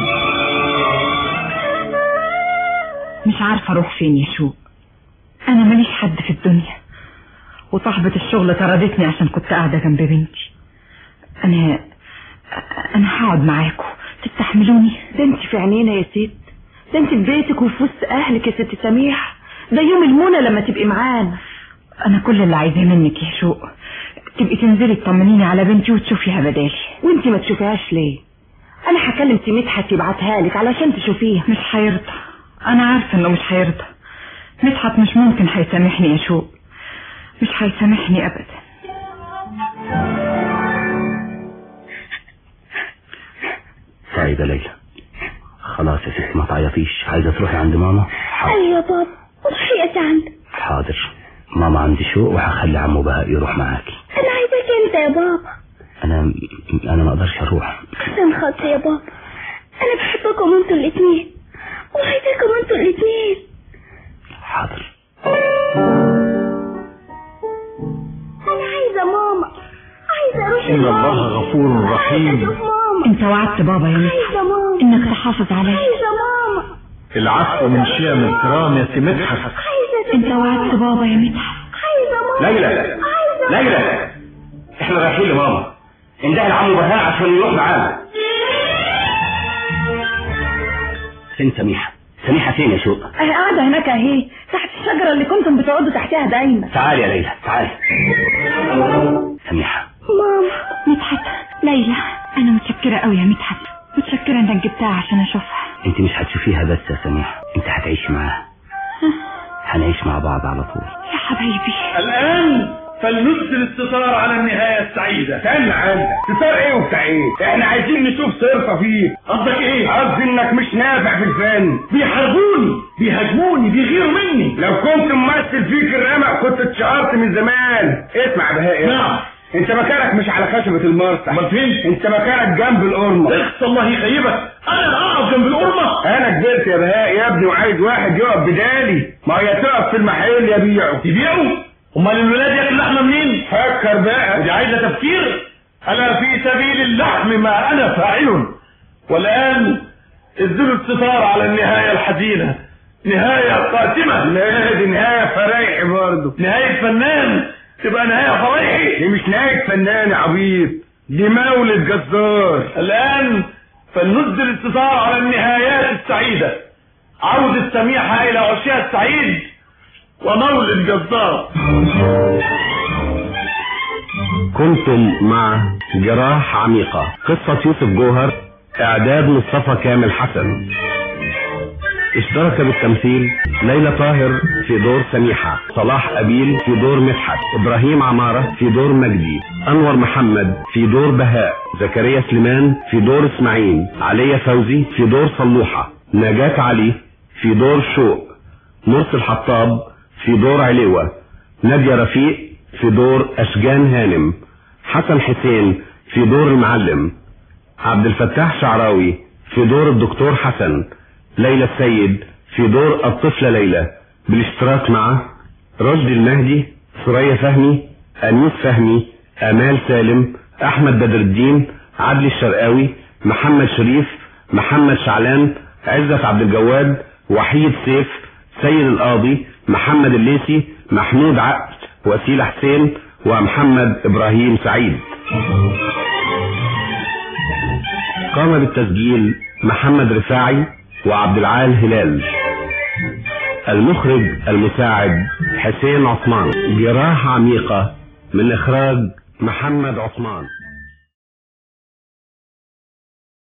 مش عارفه اروح فين يا شوق انا ماليش حد في الدنيا وصاحبة الشغل طردتني عشان كنت قاعدة جنب بنتي انا انا هقعد معاكم تستحملوني ده انت في عينينا يا ست ده انت في بيتك وفي وسط اهلك يا ست سميح ده يوم المنى لما تبقي معانا انا كل اللي عايزاه منك يا شوق تبقي تنزلي تطمنيني على بنتي وتشوفيها بدالي وانت ما تشوفيهاش ليه انا هكلم سي مدحت يبعتها لك علشان تشوفيها مش هيرضى انا عارفه انه مش هيرضى مدحت مش ممكن هيسامحني يا شوق مش هيسامحني ابدا سعيدة ليلى خلاص يا ست ما تعيطيش عايزة تروحي عند ماما حاضر ايوه يا بابا وصحيت عندك حاضر ماما عندي شوق وهخلي عمو بهاء يروح معاكي انا عايزاك انت يا بابا انا انا ما اقدرش اروح عشان خاطري يا بابا انا بحبكم انتوا الاثنين وعايزاكم انتوا الاثنين حاضر انا عايزه ماما عايزه اروح ان الله غفور رحيم اشوف ماما انت وعدت بابا يا مدحت عايزه ماما انك تحافظ عليا عايزه ماما العفو من شيم الكرام يا سي مدحت عايزه انت وعدت بابا يا مدحت عايزه ماما ليلى عايزه ليلى احنا رايحين لماما اندهي لعمو بهاء عشان يروح معانا فين سميحة سميحة فين يا شوق اهي قاعده هناك اهي تحت الشجره اللي كنتم بتقعدوا تحتها دايما تعالي يا ليلى تعالي سميحة ماما مدحت ليلى انا متشكره قوي يا مدحت متشكره انك جبتها عشان اشوفها انت مش هتشوفيها بس يا سميحة انت هتعيشي معاها هنعيش مع بعض على طول يا حبايبي الان فلنسدل الستار على النهاية السعيدة استنى عندك ستار ايه وبتاع ايه احنا عايزين نشوف صرفة فيك قصدك ايه قصدي انك مش نافع في الفن بيحاربوني بيهاجموني بيغيروا مني لو كنت ممثل فيك الرمق كنت اتشهرت من زمان اسمع بهاء نعم انت مكانك مش على خشبة المرسح امال فين انت مكانك جنب القرمة اخس الله يخيبك انا اقف جنب القرمة انا كبرت يا بهاء يا ابني وعايز واحد يقف بدالي ما هي تقف في المحل يبيعه يبيعوا امال الولاد ياكلوا لحمه منين فكر بقى ودي عايزه تفكير انا في سبيل اللحم ما انا فاعل والان اسدلوا الستار على النهايه الحزينه نهايه قاتمه لا دي نهاية فرايحي برضه نهايه فنان تبقى نهايه فرايحي دي مش نهاية فنان يا عبيط دي مولد جزار الآن فلنسدل الستار على النهايات السعيدة عودة سميحة إلى عشاء السعيد ومولد جزار كنتم مع جراح عميقة قصة يوسف جوهر إعداد مصطفى كامل حسن اشترك بالتمثيل ليلى طاهر في دور سميحة صلاح أبيل في دور مدحت إبراهيم عمارة في دور مجدي أنور محمد في دور بهاء زكريا سليمان في دور إسماعيل عليا فوزي في دور صلوحة نجاة علي في دور شوق مرسي الحطاب في دور عليوة نادية رفيق في دور أشجان هانم حسن حسين في دور المعلم عبد الفتاح شعراوي في دور الدكتور حسن ليلى السيد في دور الطفلة ليلى بالاشتراك مع رشدي المهدي ثريا فهمي أنيس فهمي آمال سالم أحمد بدر الدين عدلي الشرقاوي محمد شريف محمد شعلان عزت عبد الجواد وحيد سيف سيد القاضي محمد الليسي محمود عقل وسيلة حسين ومحمد إبراهيم سعيد قام بالتسجيل محمد رفاعي وعبد العال هلال المخرج المساعد حسين عثمان جراح عميقة من إخراج محمد عثمان